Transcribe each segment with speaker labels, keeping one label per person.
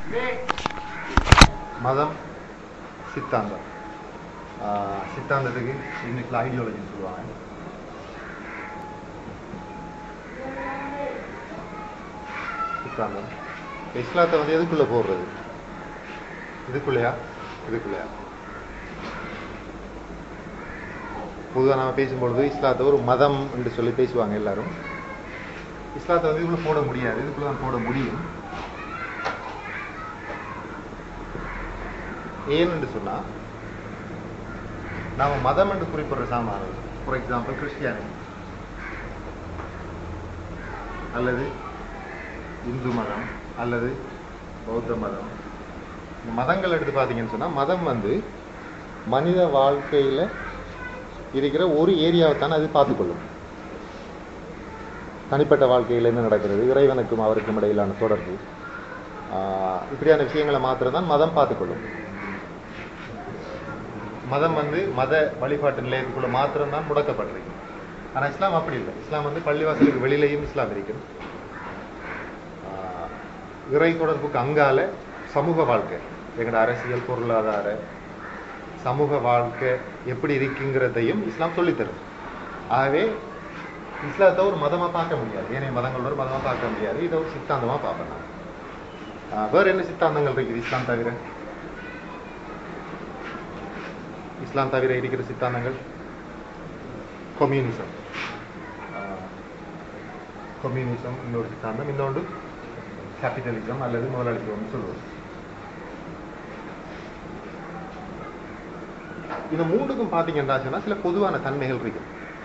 Speaker 1: மதம் சித்தாந்தம் ஆஹ் சித்தாந்தத்துக்கு இங்கிலீஷில் ஐடியாலஜின்னு சொல்லுவாங்க சித்தாந்தம் இப்ப இஸ்லாத்தை வந்து எதுக்குள்ள போடுறது இதுக்குள்ளயா இதுக்குள்ளயா பொதுவாக நம்ம பேசும்பொழுது இஸ்லாத்தை ஒரு மதம் என்று சொல்லி பேசுவாங்க எல்லாரும் இஸ்லாத்தை வந்து இதுக்குள்ள போட முடியாது இதுக்குள்ள தான் போட முடியும் ஏன் என்று சொன்னா நாம மதம் என்று குறிப்பிடுற சாமானது ஃபார் எக்ஸாம்பிள் கிறிஸ்டியானிட்டி அல்லது இந்து மதம் அல்லது பௌத்த மதம் இந்த மதங்கள் எடுத்து பார்த்தீங்கன்னு சொன்னா மதம் வந்து மனித வாழ்க்கையில இருக்கிற ஒரு ஏரியாவை தானே அது பார்த்துக்கொள்ளும் தனிப்பட்ட வாழ்க்கையில் என்ன நடக்கிறது இறைவனுக்கும் அவருக்கும் இடையிலான தொடர்பு ஆஹ் இப்படியான விஷயங்களை மாத்திரம் தான் மதம் பார்த்துக்கொள்ளும் மதம் வந்து மத வழிபாட்டு நிலையத்துக்குள்ள மாத்திரம் தான் முடக்கப்பட்டிருக்கு ஆனா இஸ்லாம் அப்படி இல்லை இஸ்லாம் வந்து பள்ளிவாசலுக்கு வெளியிலையும் இஸ்லாம் இருக்குது ஆஹ் இறை தொடர்புக்கு அங்கால சமூக வாழ்க்கை எங்களோட அரசியல் பொருளாதார சமூக வாழ்க்கை எப்படி இருக்குங்கிறதையும் இஸ்லாம் சொல்லித் தரும் ஆகவே இஸ்லாத்தை ஒரு மதமா பார்க்க முடியாது ஏனைய மதங்களோட ஒரு மதமா பார்க்க முடியாது இதை ஒரு சித்தாந்தமா பார்ப்பேன் நான். ஆஹ் வேற என்ன சித்தாந்தங்கள் இருக்குது இஸ்லாம் தவிர இஸ்லாம் தவிர இருக்கிற சித்தாந்தங்கள் கொம்யூனிசம் கொம்யூனிசம் இன்னொரு சித்தாந்தம் இன்னொன்று கேபிட்டலிசம் அல்லது முதலாளித்துவம் சொல்லுவோம் இந்த மூன்றுக்கும் பார்த்தீங்கன்னா சொன்னா சில பொதுவான தன்மைகள் இருக்கு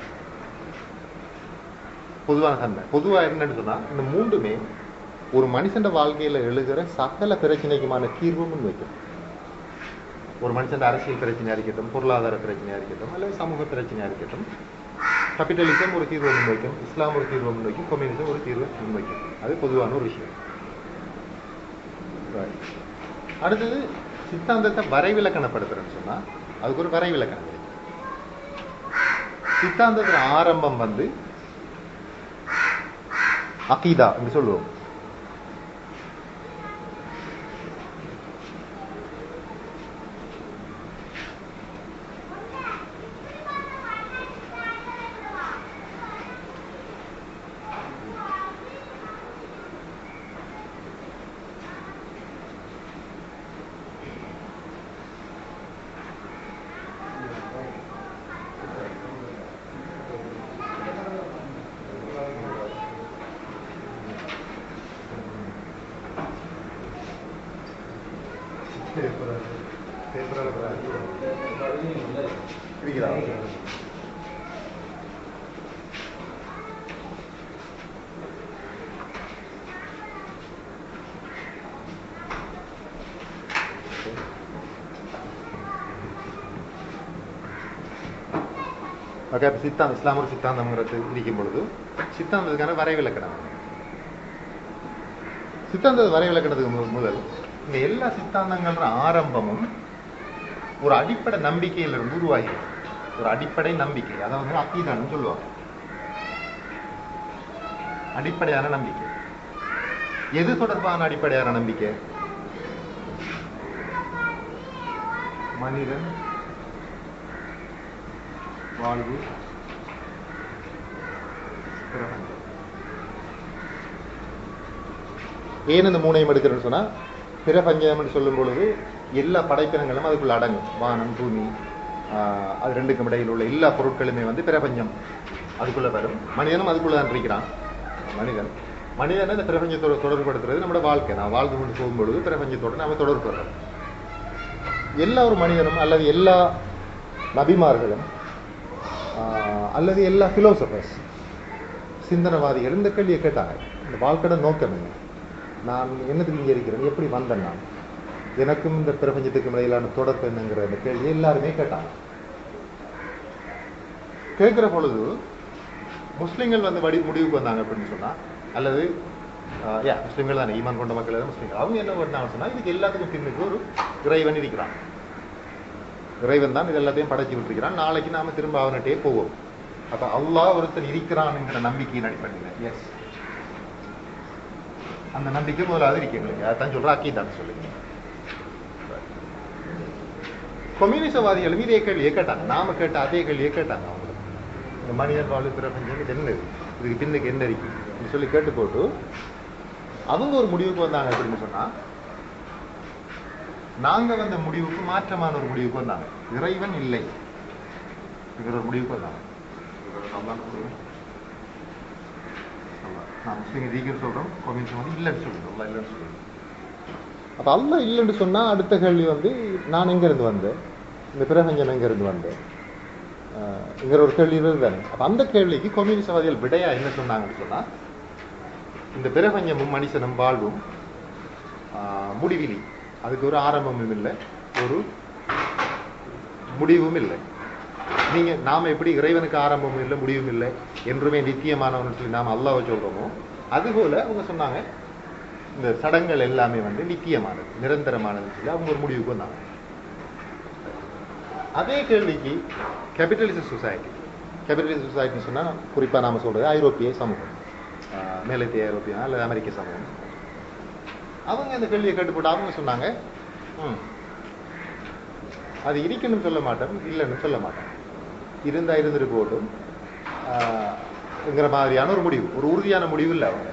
Speaker 1: பொதுவான தன்மை பொதுவா என்னன்னு சொன்னா இந்த மூன்றுமே ஒரு மனுஷன் வாழ்க்கையில எழுகிற சகல பிரச்சனைக்குமான தீர்வு முன் வைக்கும் ஒரு மனுஷன் அரசியல் பிரச்சனையா இருக்கட்டும் பொருளாதார பிரச்சனையா இருக்கட்டும் அல்லது சமூக பிரச்சனையா இருக்கட்டும் கேபிட்டலிசம் ஒரு தீர்வை முன்வைக்கும் இஸ்லாம் ஒரு தீர்வை முன்வைக்கும் கம்யூனிசம் ஒரு தீர்வை முன்வைக்கும் அது பொதுவான ஒரு விஷயம் Right. அடுத்தது சித்தாந்தத்தை வரைவிலக்கணப்படுத்துறேன்னு சொன்னா அதுக்கு ஒரு வரைவிலக்கணம் இருக்கு சித்தாந்தத்தின் ஆரம்பம் வந்து அகீதா என்று சொல்லுவோம் ஓகே அப்ப சித்தாந்தம் இஸ்லாம் ஒரு சித்தாந்தம்ங்கிறது இருக்கும் பொழுது சித்தாந்தத்துக்கான வரைவிலக்கணம் சித்தாந்த வரைவிலக்கணத்துக்கு மு- முதல் இந்த எல்லா சித்தாந்தங்கள ஆரம்பமும் ஒரு அடிப்படை நம்பிக்கையிலிருந்து உருவாகி ஒரு அடிப்படை நம்பிக்கை அதை வந்து அக்கீதான்னு சொல்லுவாங்க அடிப்படையான நம்பிக்கை எது தொடர்பான அடிப்படையான நம்பிக்கை மனிதன் வாழ்வு பிரபஞ்சம் ஏன் இந்த மூணையும் எடுக்கிறேன்னு சொன்னா பிரபஞ்சம்னு சொல்லும் பொழுது எல்லா படைப்பினங்களும் அதுக்குள்ள அடங்கும் வானம் பூமி ஆஹ், அது ரெண்டுக்கும் இடையில் உள்ள எல்லா பொருட்களுமே வந்து பிரபஞ்சம் அதுக்குள்ள வரும் மனிதனும் அதுக்குள்ள தான் இருக்கிறான் மனிதன் மனிதனை இந்த பிரபஞ்சத்தோட தொடர்புபடுத்துறது நம்மளோட வாழ்க்கை நான் வாழ்ந்து கொண்டு போகும்பொழுது பிரபஞ்சத்தோட நாம தொடர்பு கொள்றோம் எல்லா ஒரு மனிதனும் அல்லது எல்லா நபிமார்களும் ஆஹ், அல்லது எல்லா பிலோசபர்ஸ் சிந்தனவாதிகள் இந்த கேள்வியை கேட்டாங்க இந்த வாழ்க்கையோட நோக்கம் என்ன நான் என்னத்துக்கு இங்கே இருக்கிறேன் எப்படி வந்தேன் நான் எனக்கும் இந்த பிரபஞ்சத்துக்கும் இடையிலான தொடர்பு என்னங்கிற இந்த கேள்வியை எல்லாருமே கேட்டாங்க கேட்கிற பொழுது முஸ்லிம்கள் வந்து வடி முடிவுக்கு வந்தாங்க அப்படின்னு சொன்னா அல்லது ஆஹ், yeah, முஸ்லிம்கள் தானே ஈமான் கொண்ட மக்கள் தான் முஸ்லிம்கள் அவங்க என்ன பண்ணாங்கன்னு சொன்னா இதுக்கு எல்லாத்துக்கும் பின்னுக்கு ஒரு இறைவன் இருக்கிறான் இறைவன் தான் இது எல்லாத்தையும் படைச்சு விட்டுருக்கிறான் நாளைக்கு நாம திரும்ப அவன்கிட்டயே போவோம் அப்ப அல்லாஹ் ஒருத்தன் இருக்கிறான்ங்கிற நம்பிக்கையின் அடிப்படையில் எஸ் அந்த நம்பிக்கை முதலாவது இருக்கு எங்களுக்கு அதான் சொல்ற அக்கீதான்னு சொல்லுங்க கம்யூனிசவாதிகளும் இதே கேள்வியை கேட்டாங்க நாம கேட்ட அதே கேள்வியை கேட்டாங்க அவங்க இந்த மனிதன் வாழ்வு பிரபஞ்சம் இது என்ன இது? இதுக்கு பின்னுக்கு என்ன இருக்கு அப்படின்னு சொல்லி கேட்டு போட்டு அவங்க ஒரு முடிவுக்கு வந்தாங்க அப்படின்னு சொன்னா நாங்க வந்த முடிவுக்கு மாற்றமான ஒரு முடிவுக்கு வந்தாங்க இறைவன் இல்லை இருக்கிற ஒரு முடிவுக்கு வந்தாங்க அல்லாஹ் சொல்லுங்க. அல்லாஹ். நான் முஸ்லீம் தீக்கிரம் சொல்றோம் கம்யூனிசம் வந்து இல்லைன்னு சொல்லுங்க அல்லாஹ் இல்லைன்னு சொல்லுங்க அப்ப அல்லாஹ் இல்லைன்னு சொன்னா அடுத்த கேள்வி வந்து நான் எங்க இருந்து வந்தேன் இந்த பிரபஞ்சம் எங்க இருந்து வந்தேன் ஆஹ் இங்கிற ஒரு கேள்வி தானே அப்ப அந்த கேள்விக்கு கம்யூனிசவாதிகள் விடையா என்ன சொன்னாங்கன்னு சொன்னா இந்த பிரபஞ்சமும் மனுஷனும் வாழ்வும் ஆஹ் முடிவிலி அதுக்கு ஒரு ஆரம்பமும் இல்லை ஒரு முடிவும் இல்லை நீங்க நாம எப்படி இறைவனுக்கு ஆரம்பமும் இல்லை முடிவும் இல்லை என்றுமே நித்தியமானவன் சொல்லி நாம அல்லாஹ்வை சொல்றோமோ அதுபோல அவங்க சொன்னாங்க இந்த சடங்கள் எல்லாமே வந்து நித்தியமானது நிரந்தரமானதுன்னு சொல்லி அவங்க ஒரு முடிவுக்கு வந்தாங்க அதே கேள்விக்கு கேபிட்டலிச சொசைட்டி கேபிட்டலிச சொசைட்டின்னு சொன்னா குறிப்பா நாம சொல்றது ஐரோப்பிய சமூகம் ஆஹ் மேலத்திய ஐரோப்பிய அல்லது அமெரிக்க சமூகம் அவங்க இந்த கேள்வியை கேட்டுப்போட்டு அவங்க சொன்னாங்க ம் அது இருக்கணும்னு சொல்ல மாட்டோம் இல்லைன்னு சொல்ல மாட்டோம் இருந்தா இருந்துட்டு போட்டும் ங்கிற மாதிரியான ஒரு முடிவு ஒரு உறுதியான முடிவு இல்லை அவங்க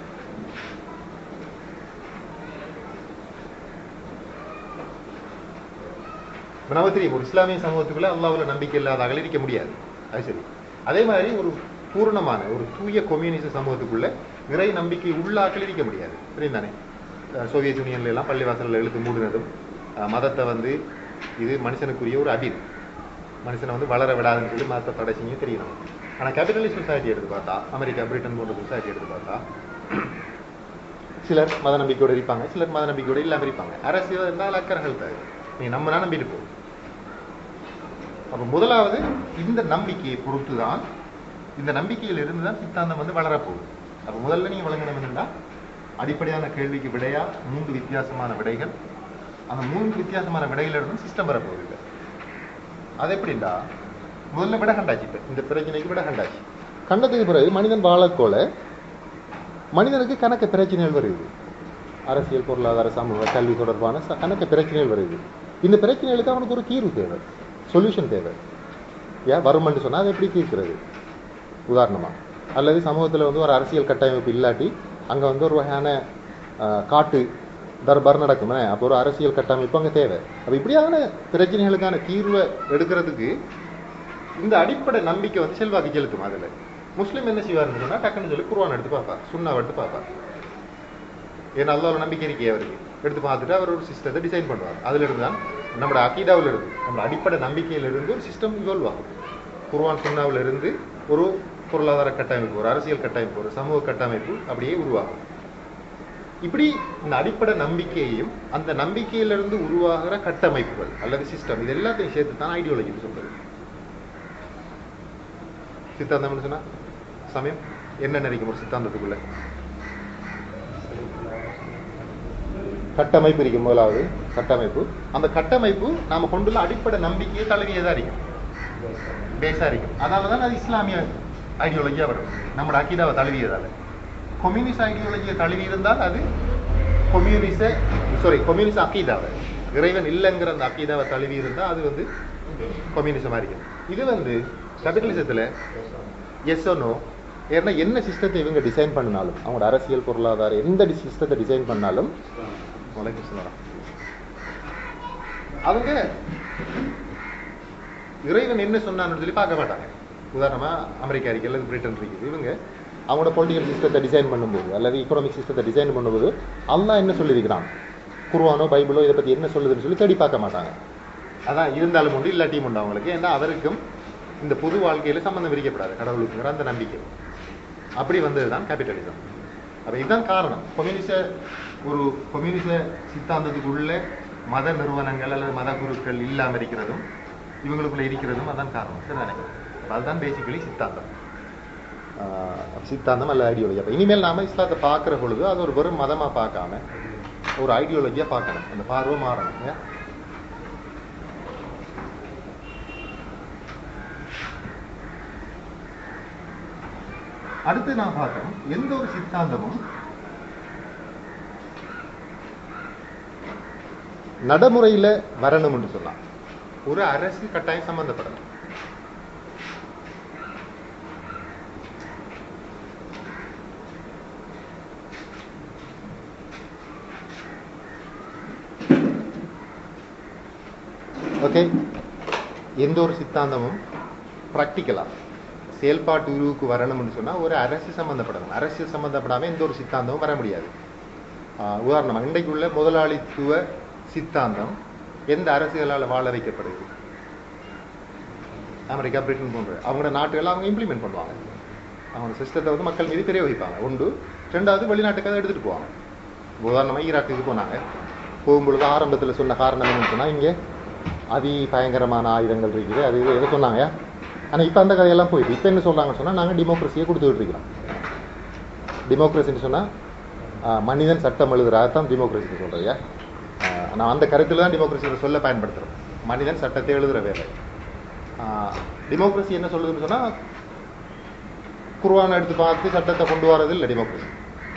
Speaker 1: இப்ப நமக்கு தெரியும் ஒரு இஸ்லாமிய சமூகத்துக்குள்ள அல்லாஹ்வுல நம்பிக்கை இல்லாதவர்கள் இருக்க முடியாது அது சரி அதே மாதிரி ஒரு பூரணமான ஒரு தூய கம்யூனிச சமூகத்துக்குள்ள இறை நம்பிக்கை உள்ளாக்கள் இருக்க முடியாது புரியுதானே அஹ் சோவியத் யூனியன்ல எல்லாம் பள்ளிவாசல்ல எழுத்து மூடுனதும் அஹ் மதத்தை வந்து இது மனுஷனுக்குரிய ஒரு அபில் மனுஷனை வந்து வளர விடாதுன்னு சொல்லி மதத்தை தடை செஞ்சு தெரியும் நமக்கு. ஆனா கேபிட்டலிஸ்ட் சொசைட்டி எடுத்து பார்த்தா அமெரிக்கா பிரிட்டன் போன்ற சொசைட்டி எடுத்து பார்த்தா சிலர் மத நம்பிக்கையோட இருப்பாங்க சிலர் மத நம்பிக்கையோட இல்லாம இருப்பாங்க அரசியல் இருந்தால் அக்கறைகள் தேவை நீ நம்ம நம்பிட்டு போ அப்ப முதலாவது இந்த நம்பிக்கையை பொறுத்து தான் இந்த நம்பிக்கையில் இருந்து தான் சித்தாந்தம் வந்து வளரப்போகுது அப்ப முதல்ல நீங்க வழங்கணும் என்னன்னா அடிப்படையான கேள்விக்கு விடையா மூன்று வித்தியாசமான விடைகள் அந்த மூன்று வித்தியாசமான விடையில இருந்து சிஸ்டம் வரப்போகுது இல்ல. அது எப்படின்னா முதல்ல விட கண்டாச்சு இப்ப இந்த பிரச்சனைக்கு விட கண்டாச்சு கண்டதுக்கு பிறகு மனிதன் வாழக்கோல மனிதனுக்கு கணக்கு பிரச்சனைகள் வருது அரசியல் பொருளாதார சமூக கல்வி தொடர்பான ச- கணக்கு பிரச்சனைகள் வருது இந்த பிரச்சனைகளுக்கு அவனுக்கு ஒரு தீர்வு தேவை சொல்யூஷன் தேவை ஏன் வருமன்னு சொன்னா அதை எப்படி தீர்க்கிறது உதாரணமா அல்லது சமூகத்துல வந்து ஒரு அரசியல் கட்டமைப்பு இல்லாட்டி அங்க வந்து ஒரு வகையான ஆஹ், காட்டு தர்பார் நடக்குமே அப்போ ஒரு அரசியல் கட்டமைப்பு அங்க தேவை அப்ப இப்படியான பிரச்சனைகளுக்கான தீர்வை எடுக்கிறதுக்கு இந்த அடிப்படை நம்பிக்கை வந்து செல்வாக்கு செலுத்தும் அதுல முஸ்லீம் என்ன செய்வாருன்னு சொன்னா டக்குன்னு சொல்லி குர்ஆன் எடுத்து பார்ப்பார் சுண்ணா எடுத்து பார்ப்பார் ஏன்னா அல்லாஹ் நம்பிக்கை இருக்கே அவருக்கு எடுத்து பார்த்துட்டு அவர் ஒரு சிஸ்டத்தை டிசைன் பண்ணுவார் அதுல இருந்து தான் நம்மளோட அகீதாவில் இருந்து நம்மளோட அடிப்படை நம்பிக்கையில இருந்து ஒரு சிஸ்டம் இவால்வ் ஆகும் குர்ஆன் சுண்ணாவில் இருந்து ஒரு பொருளாதார கட்டமைப்பு ஒரு அரசியல் கட்டமைப்பு ஒரு சமூக கட்டமைப்பு அப்படியே உருவாகும் இப்படி இந்த அடிப்படை நம்பிக்கையையும் அந்த நம்பிக்கையிலிருந்து உருவாகிற கட்டமைப்புகள் அல்லது சிஸ்டம் இது எல்லாத்தையும் சேர்த்து தான் ஐடியாலஜின்னு சொல்றது சித்தாந்தம்னு சொன்னா சமயம் என்ன நினைக்கும் ஒரு சித்தாந்தத்துக்குள்ள கட்டமைப்பு இருக்கும் முதலாவது கட்டமைப்பு அந்த கட்டமைப்பு நாம கொண்டுள்ள அடிப்படை நம்பிக்கையை தழுவியதா இருக்கும் பேஸா இருக்கும் அதனால தான் அது இஸ்லாமிய ஐடியாலஜியா வரும் நம்மளோட அக்கீதாவை தழுவியதால கொம்யூனிஸ்ட் ஐடியாலஜியை தழுவி இருந்தால் அது கொம்யூனிச சாரி கொம்யூனிச அக்கீதாவை இறைவன் இல்லைங்கிற அந்த அக்கீதாவை தழுவி இருந்தால் அது வந்து கொம்யூனிசமா இருக்கும் இது வந்து கேபிட்டலிசத்துல எஸ் நோ ஏன்னா என்ன சிஸ்டத்தை இவங்க டிசைன் பண்ணாலும் அவங்களோட அரசியல் பொருளாதார எந்த சிஸ்டத்தை டிசைன் பண்ணாலும் வலைக்கும் சலாம். அவங்க இறைவன் என்ன சொன்னான்னு சொல்லி பார்க்க மாட்டாங்க உதாரணமா அமெரிக்கா இருக்கு அல்லது பிரிட்டன் இருக்குது இவங்க அவங்களோட பொலிட்டிக்கல் சிஸ்டத்தை டிசைன் பண்ணும்போது அல்லது எக்கனாமிக் சிஸ்டத்தை டிசைன் பண்ணும்போது அல்லாஹ் என்ன சொல்லியிருக்கிறான் குர்ஆனோ பைபிளோ இதை பத்தி என்ன சொல்லுதுன்னு சொல்லி தேடி பார்க்க மாட்டாங்க அதான் இருந்தாலும் உண்டு இல்லாட்டியும் உண்டு அவங்களுக்கு ஏன்னா அவருக்கும் இந்த பொது வாழ்க்கையில சம்பந்தம் விரிக்கப்படாது கடவுளுக்குங்கிற அந்த நம்பிக்கை அப்படி வந்ததுதான் கேபிட்டலிசம் அப்ப இதுதான் காரணம் கொம்யூனிச ஒரு கொம்யூனிச சித்தாந்தத்துக்குள்ள மத நிறுவனங்கள் அல்லது மத குருக்கள் இல்லாம இருக்கிறதும் இவங்களுக்குள்ள இருக்கிறதும் அதான் காரணம் சரிதானே அப்ப அதுதான் பேசிக்கலி சித்தாந்தம் ஆஹ் சித்தாந்தம் அல்ல ஐடியாலஜி அப்ப இனிமேல் நாம இஸ்லாத்தை பார்க்கிற பொழுது அது ஒரு வெறும் மதமா பார்க்காம ஒரு ஐடியாலஜியா பார்க்கணும் அந்த பார்வை மாறணும் ஏன்? அடுத்து நான் பார்த்தோம் எந்த ஒரு சித்தாந்தமும் நடைமுறையில வரணும் என்று சொன்னா ஒரு அரசு கட்டாயம் சம்பந்தப்படணும் ஓகே எந்த ஒரு சித்தாந்தமும் ப்ராக்டிக்கலா செயல்பாட்டு உருவுக்கு வரணும்னு சொன்னா ஒரு அரசு சம்பந்தப்படணும் அரசு சம்பந்தப்படாம எந்த ஒரு சித்தாந்தமும் வர முடியாது ஆஹ் உதாரணமா இன்றைக்குள்ள முதலாளித்துவ சித்தாந்தம் எந்த அரசுகளால் வாழ வைக்கப்படுது அமெரிக்கா பிரிட்டன் போன்ற அவங்களோட நாட்டுகளை அவங்க இம்ப்ளிமெண்ட் பண்ணுவாங்க அவங்க சிஸ்டத்தை வந்து மக்கள் மீது பிரயோகிப்பாங்க ஒன்று ரெண்டாவது வெளிநாட்டுக்கு அதை எடுத்துட்டு போவாங்க உதாரணமா ஈராக்குக்கு போனாங்க போகும்பொழுது ஆரம்பத்துல சொன்ன காரணம் என்னன்னு சொன்னா இங்க அதி பயங்கரமான ஆயுதங்கள் இருக்குது அது இது எதை சொன்னாங்க ஆனா இப்ப அந்த கதையெல்லாம் போயிட்டு இப்ப என்ன சொல்றாங்கன்னு சொன்னா நாங்க டெமோக்ரஸியை கொடுத்துட்டு இருக்கிறோம் டெமோக்ரஸின்னு சொன்னா ஆஹ், மனிதன் சட்டம் எழுதுறாதான் டெமோக்ரஸி சொல்றியா நான் அந்த கருத்துல தான் டெமோக்ரஸி சொல்ல பயன்படுத்துறோம் மனிதன் சட்டத்தை எழுதுற வேலை டெமோக்ரஸி என்ன சொல்லுதுன்னு சொன்னா குர்ஆனை எடுத்து பார்த்து சட்டத்தை கொண்டு வரது இல்லை டெமோக்ரஸி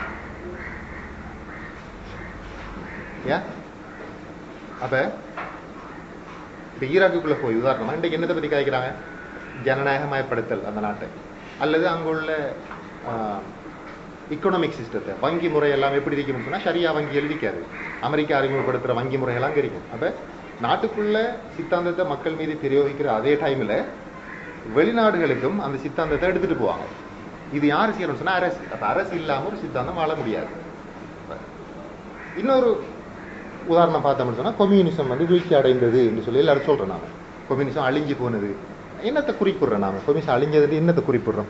Speaker 1: ஏன் அப்ப இப்ப ஈராக்குக்குள்ள போய் உதாரணமா இன்றைக்கு என்னத்தை பத்தி கதைக்கிறாங்க ஜனநாயகமயப்படுத்தல் அந்த நாட்டை அல்லது அங்குள்ள இக்கனாமிக் சிஸ்டத்தை வங்கி முறை எல்லாம் எப்படி இருக்கும்னு சொன்னா சரியா வங்கி எழுதிக்காது அமெரிக்கா அறிமுகப்படுத்துற வங்கி முறையெல்லாம் அங்க இருக்கும் அப்ப நாட்டுக்குள்ள சித்தாந்தத்தை மக்கள் மீது பிரயோகிக்கிற அதே டைம்ல வெளிநாடுகளுக்கும் அந்த சித்தாந்தத்தை எடுத்துட்டு போவாங்க இது யாரு செய்யணும்னு சொன்னா அரசு அப்ப அரசு இல்லாம ஒரு சித்தாந்தம் வாழ முடியாது இன்னொரு உதாரணம் பார்த்தோம்னு சொன்னா கம்யூனிசம் வந்து வீழ்ச்சி அடைந்தது என்று சொல்லி எல்லாரும் சொல்றோம் நாம கம்யூனிசம் அழிஞ்சு போனது என்னத்தை குறிப்பிடுறோம் நாம கம்யூனிசம் அழிஞ்சது என்னத்தை குறிப்பிடுறோம்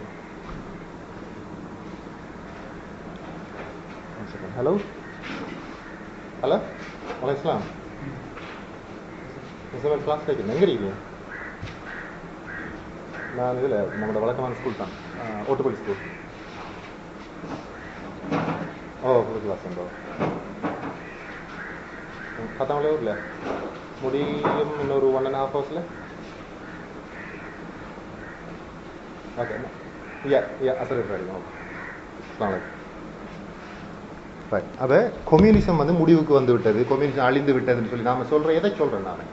Speaker 1: hello hello hello Islam Islam class கேட்குறேன் எங்க இருக்கீங்க நான் இதில் நம்மளோட வழக்கமான ஸ்கூல் தான் ஓட்டுப்பள்ளி ஸ்கூல் ஓ புது கிளாஸ் உண்டோ பத்தாமலே ஊரில் முடியும் இன்னொரு ஒன் அண்ட் ஹாஃப் ஹவர்ஸில் ஓகே யா யா அசர் அடிக்கும் ஓகே ரைட் அப்போ கொம்யூனிசம் வந்து முடிவுக்கு வந்து விட்டது கொம்யூனிசம் அழிந்து விட்டதுன்னு சொல்லி நாம சொல்றோம் எதை சொல்றேன் நான்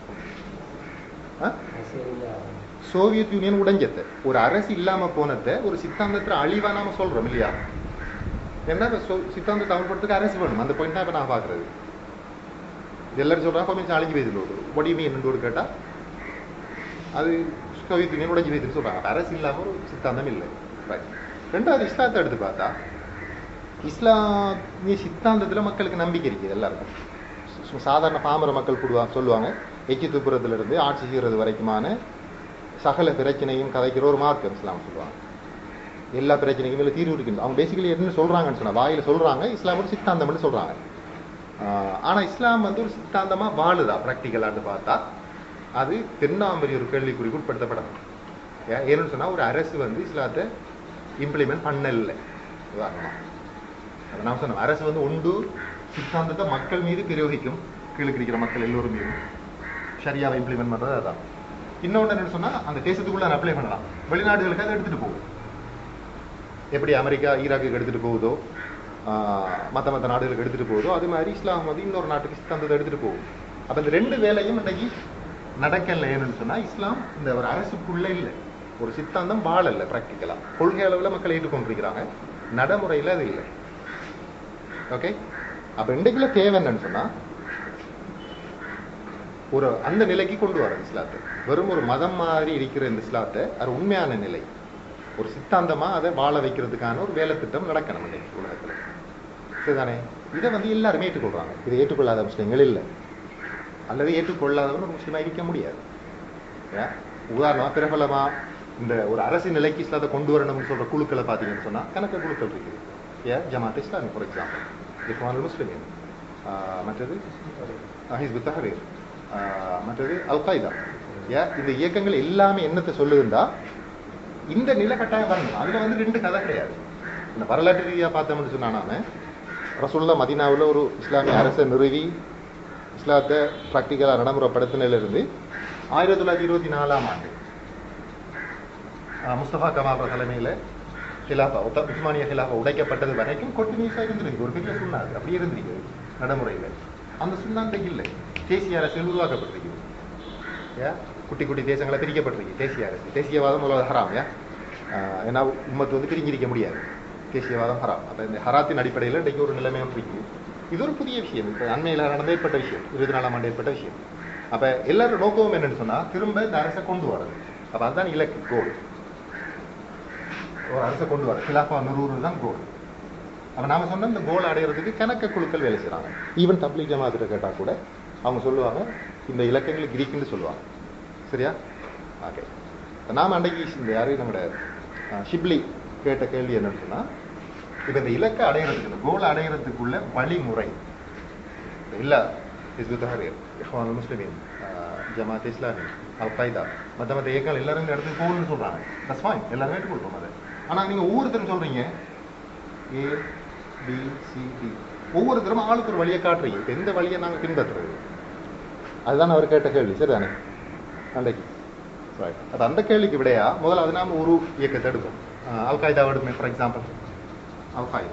Speaker 1: சோவியத் யூனியன் உடைஞ்சது ஒரு அரசு இல்லாம போனதை ஒரு சித்தாந்தத்துல அழிவா நாம சொல்றோம் இல்லையா என்ன இப்ப சோ- சித்தாந்தத்தை அமல்படுறதுக்கு அரசு வேணும் அந்த பாயிண்ட் தான் இப்ப நான் பாக்குறது எல்லாரும் சொல்றாங்க கொம்யூனிசம் அழிஞ்சு போயதில்லை ஒரு ஒடிமை என்னன்னு ஒரு கேட்டா அது சோவியத் யூனியன் உடைஞ்சு போயதுன்னு சொல்றாங்க அப்ப அரசு இல்லாம ஒரு சித்தாந்தம் இல்லை ரைட் ரெண்டாவது இஸ்லாத்தை எடுத்து பார்த்தா இஸ்லாமிய சித்தாந்தத்துல மக்களுக்கு நம்பிக்கை இருக்குது எல்லாருக்கும் சு- சாதாரண பாமர மக்கள் கூடுவா சொல்லுவாங்க எச்சி துப்புறதுல இருந்து ஆட்சி செய்யறது வரைக்குமான சகல பிரச்சனையும் கதைக்கிற ஒரு மார்க்கம் இஸ்லாம் சொல்லுவாங்க எல்லா பிரச்சனைக்கும் இதுல தீர்வு இருக்குது அவங்க பேசிக்கலி என்ன சொல்றாங்கன்னு சொன்னா வாயில சொல்றாங்க இஸ்லாம் ஒரு சித்தாந்தம்னு சொல்றாங்க ஆஹ் ஆனா இஸ்லாம் வந்து ஒரு சித்தாந்தமா வாழுதா பிராக்டிக்கலான்னு பார்த்தா அது தென்னாமரி ஒரு கேள்விக்குறிக்கு உட்படுத்தப்படணும் ஏன் ஏன்னு சொன்னா ஒரு அரசு வந்து இஸ்லாத்தை இம்ப்ளிமெண்ட் பண்ணல உதாரணமா அதை நான் சொன்னேன் அரசு வந்து உண்டு சித்தாந்தத்தை மக்கள் மீது பிரயோகிக்கும் கீழே இருக்கிற மக்கள் எல்லோரும் மீது சரியாவை இம்ப்ளிமெண்ட் பண்றது அதான் இன்னொன்று என்ன சொன்னா அந்த தேசத்துக்குள்ள அதை அப்ளை பண்ணலாம் வெளிநாடுகளுக்கு அதை எடுத்துட்டு போகும் எப்படி அமெரிக்கா ஈராக்குக்கு எடுத்துட்டு போகுதோ ஆஹ் மத்த மத்த நாடுகளுக்கு எடுத்துட்டு போகுதோ அது மாதிரி இஸ்லாம் வந்து இன்னொரு நாட்டுக்கு சித்தாந்தத்தை எடுத்துட்டு போகும் அப்ப இந்த ரெண்டு வேலையும் இன்னைக்கு நடக்கல ஏன்னு சொன்னா இஸ்லாம் இந்த ஒரு அரசுக்குள்ள இல்லை ஒரு சித்தாந்தம் வாழல பிராக்டிக்கலா கொள்கை அளவுல மக்கள் ஏற்றுக்கொண்டிருக்கிறாங்க நடைமுறையில அது இல்லை ஓகே அப்ப இன்றைக்குள்ள தேவை என்னன்னு சொன்னா ஒரு அந்த நிலைக்கு கொண்டு வர இஸ்லாத்தை வெறும் ஒரு மதம் மாதிரி இருக்கிற இந்த இஸ்லாத்தை அது உண்மையான நிலை ஒரு சித்தாந்தமா அதை வாழ வைக்கிறதுக்கான ஒரு வேலை திட்டம் நடக்கணும் இன்னைக்கு உலகத்துல சரிதானே இதை வந்து எல்லாருமே ஏற்றுக்கொள்றாங்க இதை ஏற்றுக்கொள்ளாத முஸ்லிம்கள் இல்லை அல்லது ஏற்றுக்கொள்ளாதவன் ஒரு முஸ்லீமா இருக்க முடியாது ஏன்? உதாரணமா பிரபலமா இந்த ஒரு அரசு நிலைக்கு இஸ்லாத்தை கொண்டு வரணும்னு சொல்ற குழுக்களை பார்த்தீங்கன்னு சொன்னா கணக்க குழுக்கள் இருக்குது ஏன் Jamaat Islami for example Ikhwanul Muslimin ஆஹ் மற்றது ஹிஸ்பு தஹரீர் ஆஹ் மற்றது அல் qaida ஏன் இந்த இயக்கங்கள் எல்லாமே என்னத்தை சொல்லுதுண்டா இந்த நிலை கட்டாயம் வரணும் அதுல வந்து ரெண்டு கதை கிடையாது இந்த வரலாற்று ரீதியா பார்த்தோம்னு சொன்னா நாம ரசூல்லா மதீனாவுல ஒரு இஸ்லாமிய அரசை நிறுவி இஸ்லாத்தை ப்ராக்டிக்கலா நடைமுறைப்படுத்தினில இருந்து ஆயிரத்தி தொள்ளாயிரத்தி இருபத்தி நாலாம் ஆண்டு ஆஹ் முஸ்தபா கமால் தலைமையில ஹிலாஃபா உத்த உஸ்மானிய ஹிலாஃபா உடைக்கப்பட்டது வரைக்கும் கொட்டினியூஸா இருந்திருக்கு ஒரு பெரிய சுண்ணா அது அப்படியே இருந்திருக்கு நடைமுறையில அந்த சுண்ணா இன்றைக்கு இல்லை தேசிய அரசியல் உருவாக்கப்பட்டிருக்குது ஏன் குட்டி குட்டி தேசங்களை பிரிக்கப்பட்டிருக்கு தேசிய அரசு தேசியவாதம் முதல்ல ஹராம் ஏன் ஆஹ் ஏன்னா உம்மத்து வந்து பிரிஞ்சிருக்க முடியாது தேசியவாதம் ஹராம் அப்ப இந்த ஹராத்தின் அடிப்படையில் இன்றைக்கு ஒரு நிலைமை ஒன்று இருக்குது இது ஒரு புதிய விஷயம் இப்போ அண்மையில் நடந்த ஏற்பட்ட விஷயம் இருபத்தி நாலாம் ஆண்டு ஏற்பட்ட விஷயம் அப்ப எல்லாரும் நோக்கமும் என்னன்னு சொன்னா திரும்ப இந்த அரசை கொண்டு வரது அப்ப அதுதான் இலக்கு கோல் ஒரு அரசை கொண்டு வர கிலாஃபா நிறுவுறது தான் கோல் அப்ப நாம சொன்ன இந்த கோல் அடையிறதுக்கு கணக்க குழுக்கள் வேலை செய்றாங்க ஈவன் தப்லீக் ஜமாத்திட்ட கேட்டா கூட அவங்க சொல்லுவாங்க இந்த இலக்கங்களுக்கு கிரீக்குன்னு சொல்லுவாங்க சரியா ஓகே நாம அன்றைக்கு இந்த யாரு நம்மளோட அஹ், ஷிப்லி கேட்ட கேள்வி என்னன்னு சொன்னா இப்ப இந்த இலக்கை அடையிறதுக்கு இந்த கோல் அடையிறதுக்குள்ள வழிமுறை இல்ல ஹிஸ்பு தஹரீர் இஹ்வானுல் முஸ்லிமீன் அஹ், ஜமாத் இஸ்லாமி அல் கைதா மத்த மத்த இயக்கங்கள் எல்லாரும் இந்த இடத்துக்கு போகணும்னு சொல்றாங்க தட்ஸ் ஃபைன் எல்லாரும் ஏற்றுக்கொள்றோம் அதை ஆனா நீங்க ஒவ்வொருத்தரும் சொல்றீங்க ஏ பி சி டி ஒவ்வொருத்தரும் ஆளுக்கு ஒரு வழியை காட்டுறீங்க இப்ப எந்த வழியை நாங்க பின்பற்றுறது அதுதான் அவர் கேட்ட கேள்வி சரிதானே அன்றைக்கு ரைட் அது அந்த கேள்விக்கு விடையா முதல்ல அது நாம ஒரு இயக்கத்தை எடுப்போம் அஹ், அல் காய்தா எடுப்போம் ஃபார் எக்ஸாம்பிள் அல் காய்தா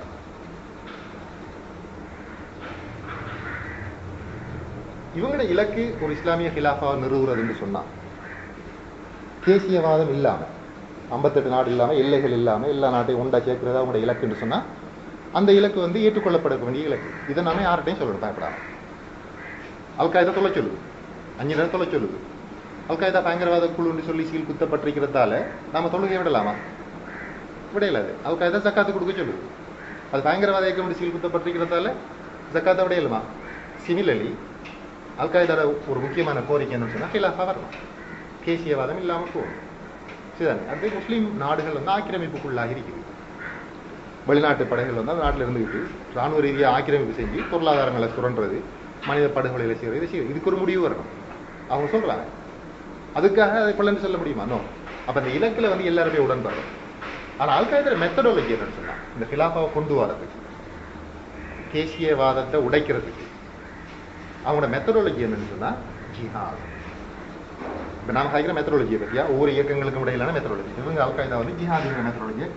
Speaker 1: இவங்களோட இலக்கு ஒரு இஸ்லாமிய ஹிலாஃபாவை நிறுவுறதுன்னு சொன்னா தேசியவாதம் இல்லாம ஐம்பத்தெட்டு நாடு இல்லாம எல்லைகள் இல்லாம எல்லா நாட்டையும் ஒண்டா சேர்க்கிறதா அவங்களோட இலக்குன்னு சொன்னா அந்த இலக்கு வந்து ஏற்றுக்கொள்ளப்பட வேண்டிய இலக்கு இதை நாம யார்கிட்டையும் சொல்லணும் பயப்படாம அல் காய்தா தொலை சொல்லுது அஞ்சு நேரம் தொலை சொல்லுது அல் காய்தா பயங்கரவாத குழுன்னு சொல்லி சீல் குத்தப்பட்டிருக்கிறதால நாம தொழுகை விடலாமா விடையில அது அல் காய்தா ஜக்காத்து கொடுக்க சொல்லுது அது பயங்கரவாத இயக்கம் சீல் குத்தப்பட்டிருக்கிறதால ஜக்காத்தை விடையலுமா சிமிலலி அல் காய்தாட ஒரு முக்கியமான கோரிக்கை என்னன்னு சொன்னா ஹிலாஃபா வரணும் தேசியவாதம் இல்லாம போகும் சரிதானே அது முஸ்லீம் நாடுகள் வந்து ஆக்கிரமிப்புக்குள்ளாகி இருக்குது வெளிநாட்டு படைகள் வந்து அந்த நாட்டில் இருந்துக்கிட்டு ராணுவ ரீதியாக ஆக்கிரமிப்பு செஞ்சு பொருளாதாரங்களை சுரண்டுறது மனித படுகொலைகளை செய்யறது இது செய்யறது இதுக்கு ஒரு முடிவு வரணும் அவங்க சொல்றாங்க அதுக்காக அதை கொள்ளன்னு சொல்ல முடியுமா நோ அப்ப இந்த இலக்குல வந்து எல்லாருமே உடன்படுறோம் ஆனா அல்காயதோட மெத்தடாலஜி என்னன்னு சொன்னா இந்த ஹிலாஃபாவை கொண்டு வரதுக்கு தேசியவாதத்தை உடைக்கிறதுக்கு அவங்களோட மெத்தடாலஜி என்னன்னு சொன்னா ஜிஹாத் இப்ப நாம காய்க்கிற மெத்தடாலஜியை பத்தியா ஒவ்வொரு இயக்கங்களுக்கும் இடையிலான மெத்தடாலஜி இவங்க அல்காய்தா வந்து ஜிஹாதுங்கிற மெத்தடாலஜி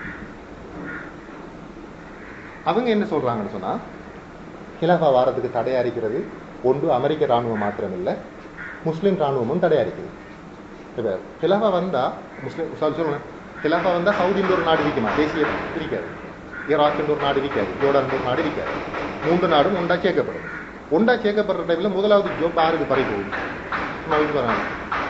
Speaker 1: அவங்க என்ன சொல்றாங்கன்னு சொன்னா ஹிலாஃபா வாரத்துக்கு தடையா இருக்கிறது ஒன்று அமெரிக்க ராணுவம் மாத்திரம் இல்ல முஸ்லிம் ராணுவமும் தடையா இருக்குது இப்ப ஹிலாஃபா வந்தா முஸ்லிம் சாரி சொல்லுங்க ஹிலாஃபா வந்தா சவுதின்ற ஒரு நாடு இருக்குமா தேசிய இருக்காது ஈராக் ஒரு நாடு இருக்காது ஜோர்டான் ஒரு நாடு இருக்காது மூன்று நாடும் ஒன்றா சேர்க்கப்படும் ஒன்றா சேர்க்கப்படுற டைம்ல முதலாவது ஜோப் யாருக்கு பறி போகுது சும்மா வீட்டு வராங்க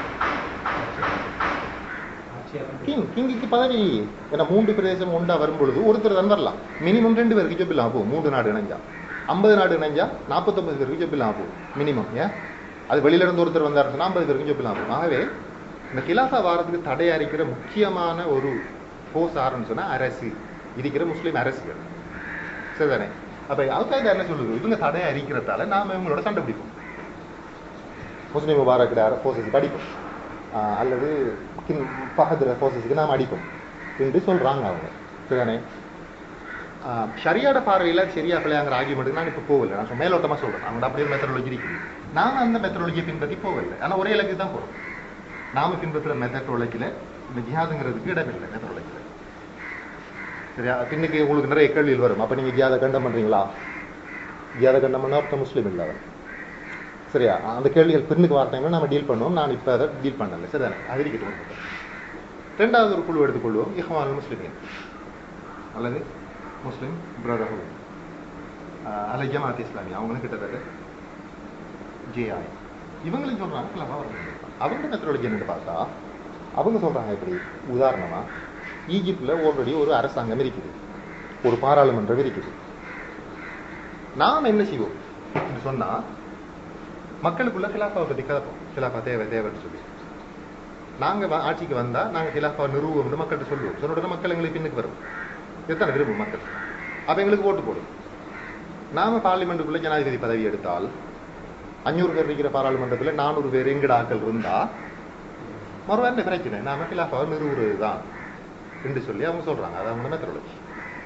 Speaker 1: கிங் கிங்குக்கு பதவி இல்லையே ஏன்னா மூன்று பிரதேசம் ஒன்றா வரும் பொழுது ஒருத்தர் தான் வரலாம் மினிமம் ரெண்டு பேருக்கு ஜொப் இல்லாம போகும் மூன்று நாடு இணைஞ்சா ஐம்பது நாடு இணைஞ்சா நாற்பத்தொன்பது பேருக்கு ஜொப் இல்லாம போகும் மினிமம் ஏன் அது வெளியில இருந்து ஒருத்தர் வந்தாரு சொன்னா ஐம்பது பேருக்கு ஜொப் இல்லாம போகும் ஆகவே இந்த கிலாஃபா வாரத்துக்கு தடையா இருக்கிற முக்கியமான ஒரு போஸ் ஆரன்னு சொன்னா அரசு இருக்கிற முஸ்லீம் அரசுகள் சரிதானே அப்ப அல்காய்தா என்ன சொல்லுது இவங்க தடையா இருக்கிறதால நாம இவங்களோட சண்டை பிடிப்போம் முஸ்லீம் முபாரக் போர்சஸ் அடிப்போம் ஆஹ் அல்லது கின் பஹதுர போர்சஸ்க்கு நாம் அடிப்போம் என்று சொல்றாங்க அவங்க சரிதானே ஆஹ் ஷரியாட பார்வையில சரியா பிள்ளையாங்கிற ஆகியமெண்ட்டுக்கு நான் இப்போ போகல நான் சும்மா மேலோட்டமா சொல்றேன் அவங்க அப்படியே மெத்தடாலஜி இருக்குது நாம அந்த மெத்தடாலஜியை பின்பற்றி போகல ஆனா ஒரே இலக்கு தான் போறோம் நாம பின்பற்றுற மெத்தடாலஜில இந்த ஜிஹாதுங்கிறதுக்கு இடமில்லை மெத்தடாலஜில சரியா பின்னுக்கு உங்களுக்கு நிறைய கேள்விகள் வரும் அப்ப நீங்க ஜியாத கண்டம் பண்றீங்களா ஜியாத கண்டம் பண்ணா ஒருத்தன் முஸ்லீம் இல்லை அவன் சரியா அந்த கேள்விகள் பின்னுக்கு வர டைம்ல நம்ம டீல் பண்ணுவோம் நான் இப்ப அதை டீல் பண்ணல சரிதானே அது இருக்கட்டும் ரெண்டாவது ஒரு குழு எடுத்துக்கொள்வோம் இஹ்வான் முஸ்லிமின் அல்லது முஸ்லிம் பிரதர்ஹுட் அல்லது ஜமாத் இஸ்லாமி அவங்களும் கிட்டத்தட்ட ஜேஐ இவங்களும் சொல்றாங்க கிளம்பா வரணும் அவங்க மெத்தடாலஜி என்னன்னு பார்த்தா அவங்க சொல்றாங்க எப்படி உதாரணமா ஈஜிப்ட்ல ஆல்ரெடி ஒரு அரசாங்கம் இருக்குது ஒரு பாராளுமன்றம் இருக்குது நாம் என்ன செய்வோம் என்று சொன்னா மக்களுக்குள்ள கிலாஃபாவை பத்தி கதைப்போம் கிலாஃபா தேவை தேவைன்னு சொல்லி நாங்க வ- ஆட்சிக்கு வந்தா நாங்க கிலாஃபா நிறுவுவோம்னு மக்கள்கிட்ட சொல்லுவோம் சொன்ன உடனே மக்கள் எங்களுக்கு பின்னுக்கு வரும் எத்தனை விரும்பும் மக்கள் அப்ப எங்களுக்கு ஓட்டு போடும் நாம பார்லிமெண்ட்டுக்குள்ள ஜனாதிபதி பதவி எடுத்தால் அஞ்சூறு பேர் இருக்கிற பாராளுமன்றத்துல நானூறு பேர் எங்கட ஆட்கள் இருந்தா மறுவாரம் என்ன பிரச்சனை நாம கிலாஃபாவை நிறுவுறது தான் என்று சொல்லி அவங்க சொல்றாங்க அது அவங்க மெத்தடாலஜி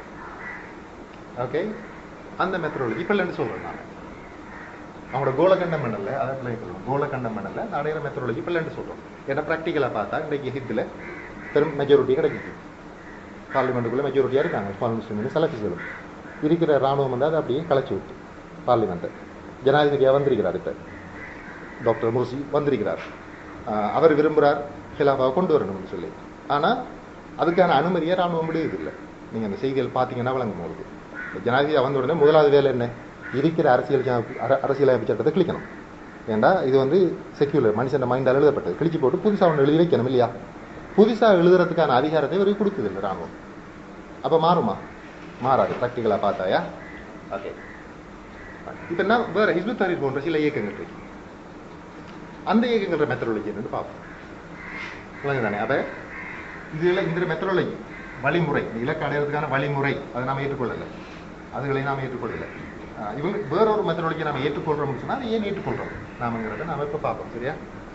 Speaker 1: ஓகே அந்த மெத்தடாலஜி இப்ப இல்லைன்னு சொல்றேன் நான் அவங்களோட கோலகண்டம் பண்ணல அதை அப்ளை பண்ணுவோம் கோலகண்டம் பண்ணல நடையிற மெத்தடாலஜி இப்ப இல்லைன்னு சொல்றோம் ஏன்னா ப்ராக்டிக்கலா பார்த்தா இன்றைக்கு ஹித்துல பெரும் மெஜாரிட்டி கிடைக்குது பார்லிமெண்ட்டுக்குள்ள மெஜாரிட்டியா இருக்காங்க ஸ்மால் முஸ்லீம் செலஃபிஸ்களும் இருக்கிற ராணுவம் வந்து அதை அப்படியே கலைச்சு விட்டு பார்லிமெண்ட் ஜனாதிபதியா வந்திருக்கிறார் இப்ப டாக்டர் முர்சி வந்திருக்கிறார் ஆஹ் அவர் விரும்புகிறார் ஹிலாஃபாவை கொண்டு வரணும்னு சொல்லி ஆனால் அதுக்கான அனுமதியை ராணுவம் விடுவதில்லை நீங்கள் அந்த செய்திகள் பார்த்தீங்கன்னா வழங்கும் உங்களுக்கு இந்த ஜனாதிபதி வந்த உடனே முதலாவது வேலை என்ன இருக்கிற அரசியல் ஜன- அர- அரசியலமைப்பு சட்டத்தை கிளிக்கணும் ஏண்டா இது வந்து செக்யூலர் மனுஷன் மைண்டால் எழுதப்பட்டது கிழிச்சு போட்டு புதுசாக ஒன்று எழுதி வைக்கணும் இல்லையா புதுசாக எழுதுறதுக்கான அதிகாரத்தை இவருக்கு கொடுக்குதில்லை ராணுவம் அப்போ மாறுமா மாறாது ப்ராக்டிக்கலாக பார்த்தாயா ஓகே இப்போ என்ன வேற ஹிஸ்புத் தரீர் போன்ற சில இயக்கங்கள் இருக்கு அந்த இயக்கங்களோட மெத்தடாலஜி என்னன்னு பார்ப்போம் விளங்கு தானே அப்ப இதுல இந்த மெத்தடாலஜி வழிமுறை இந்த இலக்கு அடையிறதுக்கான வழிமுறை அதை நாம ஏற்றுக்கொள்ளல அதுகளை நாம ஏற்றுக்கொள்ளல ஆஹ் இவங்க வேற ஒரு மெத்தடாலஜி நாம ஏற்றுக்கொள்றோம்னு சொன்னா அதை ஏன் ஏற்றுக்கொள்றோம் நாமங்கிறத நாம இப்ப பார்ப்போம் சரியா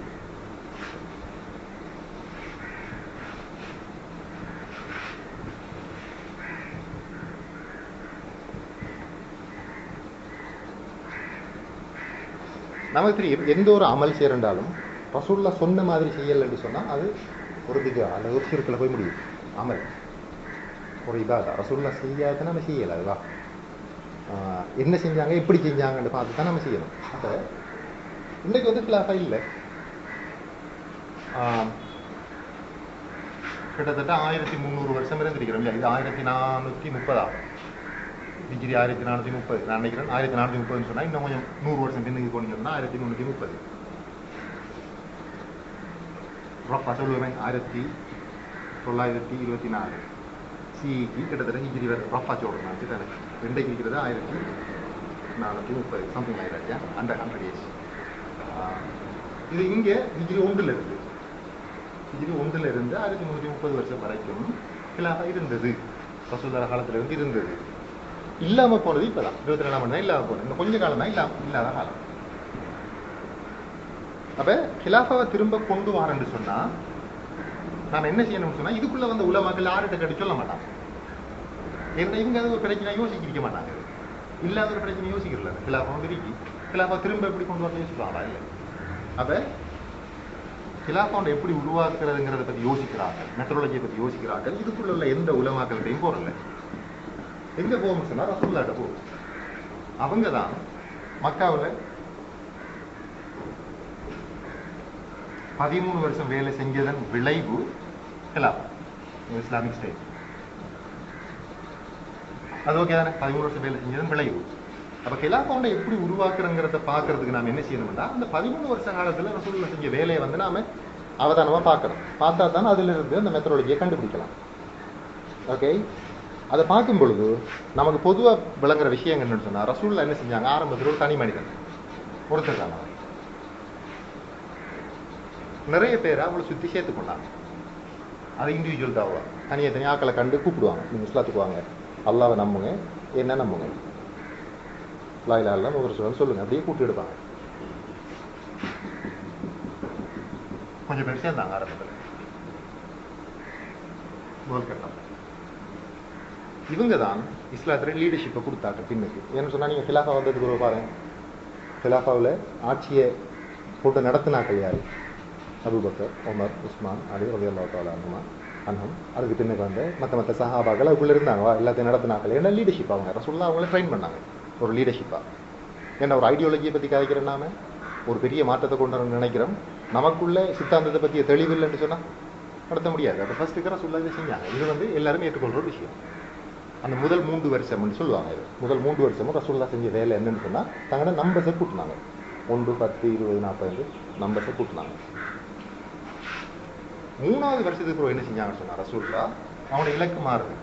Speaker 1: நமக்கு தெரியும் எந்த ஒரு அமல் செய்யறண்டாலும் ரசூல்லா சொன்ன மாதிரி செய்யலைன்னு சொன்னா அது ஒரு திகா அல்லது ஒரு சிறுக்கில் போய் முடியும் அமல் ஒரு இதாதா ரசூல்லா செய்யாத நம்ம செய்யலை அதுவா ஆஹ் என்ன செஞ்சாங்க எப்படி செஞ்சாங்கன்னு பார்த்து தான் நம்ம செய்யணும் அப்ப இன்னைக்கு வந்து கிளாஃபா இல்லை ஆஹ் கிட்டத்தட்ட ஆயிரத்தி முந்நூறு வருஷம் இருந்திருக்கிறோம் இல்லையா இது ஆயிரத்தி நானூற்றி முப்பதா டிகிரி ஆயிரத்தி நானூற்றி முப்பது நான் நினைக்கிறேன் ஆயிரத்தி நானூற்றி முப்பதுன்னு சொன்னா இன்னும் கொஞ்சம் நூறு வருஷம் பின்னுக்கு போனீங்கன்னா ஆயிரத்தி முந்நூற்றி முப்பது ரஃபா சொல்லுவேன் ஆயிரத்தி தொள்ளாயிரத்தி இருபத்தி நாலு சிஇக்கு கிட்டத்தட்ட ஹிஜிரி வர ரஃபா சொல்றேன் நான் தானே ரெண்டைக்கு இருக்கிறது ஆயிரத்தி நானூற்றி முப்பது சம்திங் ஆயிராச்சா அந்த ஹண்ட்ரட் இயர்ஸ் இது இங்கே ஹிஜிரி ஒன்றில் இருக்கு ஹிஜிரி ஒன்றில் இருந்து ஆயிரத்தி முந்நூற்றி முப்பது வருஷம் வரைக்கும் கிலாஃபா இருந்தது ரசூல்லா காலத்துல இருந்து இருந்தது இல்லாம போனது இப்பதான் இருபத்தி ரெண்டாம் மணி இல்லாம போனது இன்னும் கொஞ்ச காலம் தான் இல்லாம இல்லாத காலம் அப்ப கிலாஃபாவை திரும்ப கொண்டு வரேன்னு சொன்னா நாம என்ன செய்யணும்னு சொன்னா இதுக்குள்ள வந்த உலமாக்கள் யார்கிட்ட கட்டி சொல்ல மாட்டாங்க ஏன்னா இவங்க அது ஒரு பிரச்சனை யோசிக்க மாட்டாங்க இல்லாத ஒரு பிரச்சனை யோசிக்கிறல கிலாஃபா வந்து இருக்கு கிலாஃபா திரும்ப எப்படி கொண்டு வரணும் யோசிப்பாங்களா இல்லை அப்ப கிலாஃபாண்டை எப்படி உருவாக்குறதுங்கிறத பத்தி யோசிக்கிறார்கள் மெத்தடாலஜியை பத்தி யோசிக்கிறார்கள் இதுக்குள்ள உள்ள எந்த உலமாக்கள்கிட்டையும் போறல எங்க போகணும்னு சொன்னா ரசூல்லாட்ட போகும் அவங்க தான் மக்காவுல பதிமூணு வருஷம் வேலை செஞ்சதன் விளைவு கிலாஃபா இஸ்லாமிக் ஸ்டேட் அது ஓகே தானே பதிமூணு வருஷம் வேலை செஞ்சதன் விளைவு அப்ப கிலாஃபாண்டை எப்படி உருவாக்குறங்கிறத பாக்குறதுக்கு நாம என்ன செய்யணும்னா அந்த பதிமூணு வருஷ காலத்துல ரசூல்லா செஞ்ச வேலையை வந்து நாம அவதானமா பார்க்கணும் பார்த்தா தான் அதுல இருந்து அந்த மெத்தடாலஜியை கண்டுபிடிக்கலாம் ஓகே அதை பார்க்கும் பொழுது நமக்கு பொதுவா விளங்குற விஷயம் என்னன்னு சொன்னா ரசூல்லா என்ன செஞ்சாங்க ஆரம்பத்தில் ஒரு தனி மனிதன் ஒருத்தர் தான் அவன். நிறைய பேரை அவளை சுத்தி சேர்த்து கொண்டாங்க அது இண்டிவிஜுவல் தாவா தனியா தனியா ஆக்களை கண்டு கூப்பிடுவாங்க நீங்க இஸ்லாத்துக்கு வாங்க அல்லாவை நம்புங்க என்ன நம்புங்க லாயிலா இல்லா ஒரு சொல்ல சொல்லுங்க அப்படியே கூப்பிட்டு எடுப்பாங்க கொஞ்சம் பேர் சேர்ந்தாங்க ஆரம்பத்தில் முதல் கட்டம் இவங்க தான் இஸ்லாத்துல லீடர்ஷிப்பை கொடுத்தாங்க பின்னுக்கு ஏன்னு சொன்னா நீங்க ஹிலாஃபா வந்ததுக்கு ஒரு பாருங்க ஹிலாஃபாவில் ஆட்சியை போட்டு நடத்தினாக்கள் யாரு அபூபக்கர் உமர் உஸ்மான் அலி ரவி அல்லா தாலா அனுமா அன்ஹம் அதுக்கு பின்னுக்கு வந்து மற்ற மற்ற சஹாபாக்கள் அதுக்குள்ள இருந்தாங்க வா, எல்லாத்தையும் நடத்தினாக்கள் ஏன்னா லீடர்ஷிப் அவங்க ரசூல்லா அவங்கள ட்ரெயின் பண்ணாங்க ஒரு லீடர்ஷிப்பா ஏன்னா ஒரு ஐடியாலஜியை பத்தி கதைக்கிறோம் நாம ஒரு பெரிய மாற்றத்தை கொண்டு வரணும்னு நினைக்கிறோம் நமக்குள்ள சித்தாந்தத்தை பற்றிய தெளிவு இல்லைன்னு சொன்னா நடத்த முடியாது அப்போ ஃபர்ஸ்ட்டுக்கு ரசூல்லா இதை செஞ்சாங்க இது வந்து எல்லாருமே ஏற்றுக்கொள்ற ஒரு விஷயம் அந்த முதல் மூன்று வருஷம்னு சொல்லுவாங்க இது முதல் மூன்று வருஷமும் ரசூல்லா செஞ்ச வேலை என்னன்னு சொன்னா தங்களோட நம்பர்ஸை கூட்டினாங்க ஒன்று பத்து இருபது நாற்பது நம்பர்ஸை கூட்டினாங்க மூணாவது வருஷத்துக்கு அப்புறம் என்ன செஞ்சாங்கன்னு சொன்னா ரசூல்லா அவனோட இலக்கு மாறுது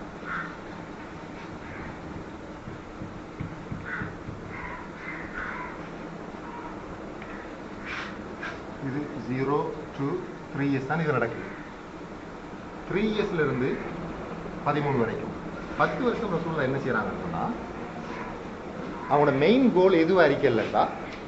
Speaker 1: இது ஜீரோ டூ த்ரீ இயர்ஸ் தான் இது நடக்குது த்ரீ இயர்ஸ்ல இருந்து பதிமூணு வரைக்கும் பத்து வருஷம் ரசூல்லா என்ன செய்யறாங்கன்னு சொன்னா அவனோட மெயின் கோல் எதுவும் அறிக்கலா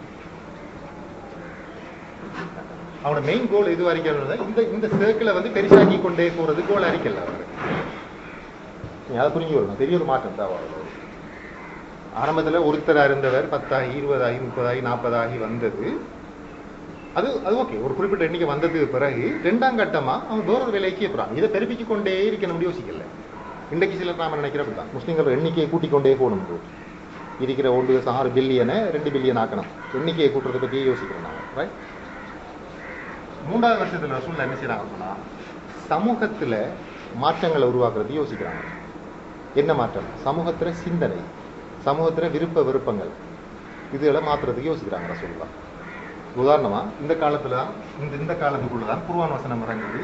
Speaker 1: அவனோட மெயின் கோல் எதுவும் அறிக்கல இந்த இந்த சர்க்கிளை வந்து பெருசாக்கி கொண்டே போறது கோல் அறிக்கல அவரு நீங்க அதை புரிஞ்சு வரணும் பெரிய ஒரு மாற்றம் தான் அவ்வளவு. ஆரம்பத்துல ஒருத்தரா இருந்தவர் பத்தாகி இருபதாகி முப்பதாகி நாற்பதாகி வந்தது அது அது ஓகே ஒரு குறிப்பிட்ட எண்ணிக்கை வந்ததுக்கு பிறகு ரெண்டாம் கட்டமா அவன் வேற ஒரு வேலைக்கு போறான் இதை பெருப்பிச்சு கொண்டே இருக்கணும் யோசிக்கல இன்றைக்கு சிலர் நாம நினைக்கிறப்ப தான் முஸ்லீம்கள் எண்ணிக்கையை கூட்டிக் கொண்டே போகணும் bro. இருக்கிற ஒன்று வருஷம் ஆறு பில்லியனை ரெண்டு பில்லியன் ஆக்கணும் எண்ணிக்கையை கூட்டுறதை பற்றியே யோசிக்கிறோம் நாங்கள் ரைட் மூன்றாவது வருஷத்துல ரசூல்லா என்ன செய்யறாங்கன்னு சொன்னா சமூகத்துல மாற்றங்களை உருவாக்குறது யோசிக்கிறாங்க என்ன மாற்றம் சமூகத்துல சிந்தனை சமூகத்துல விருப்ப விருப்பங்கள் இதுகளை மாத்துறதுக்கு யோசிக்கிறாங்க ரசூல்லா உதாரணமா இந்த காலத்துல தான் இந்த இந்த காலத்துக்குள்ளதான் குர்ஆன் வசனம் இறங்குது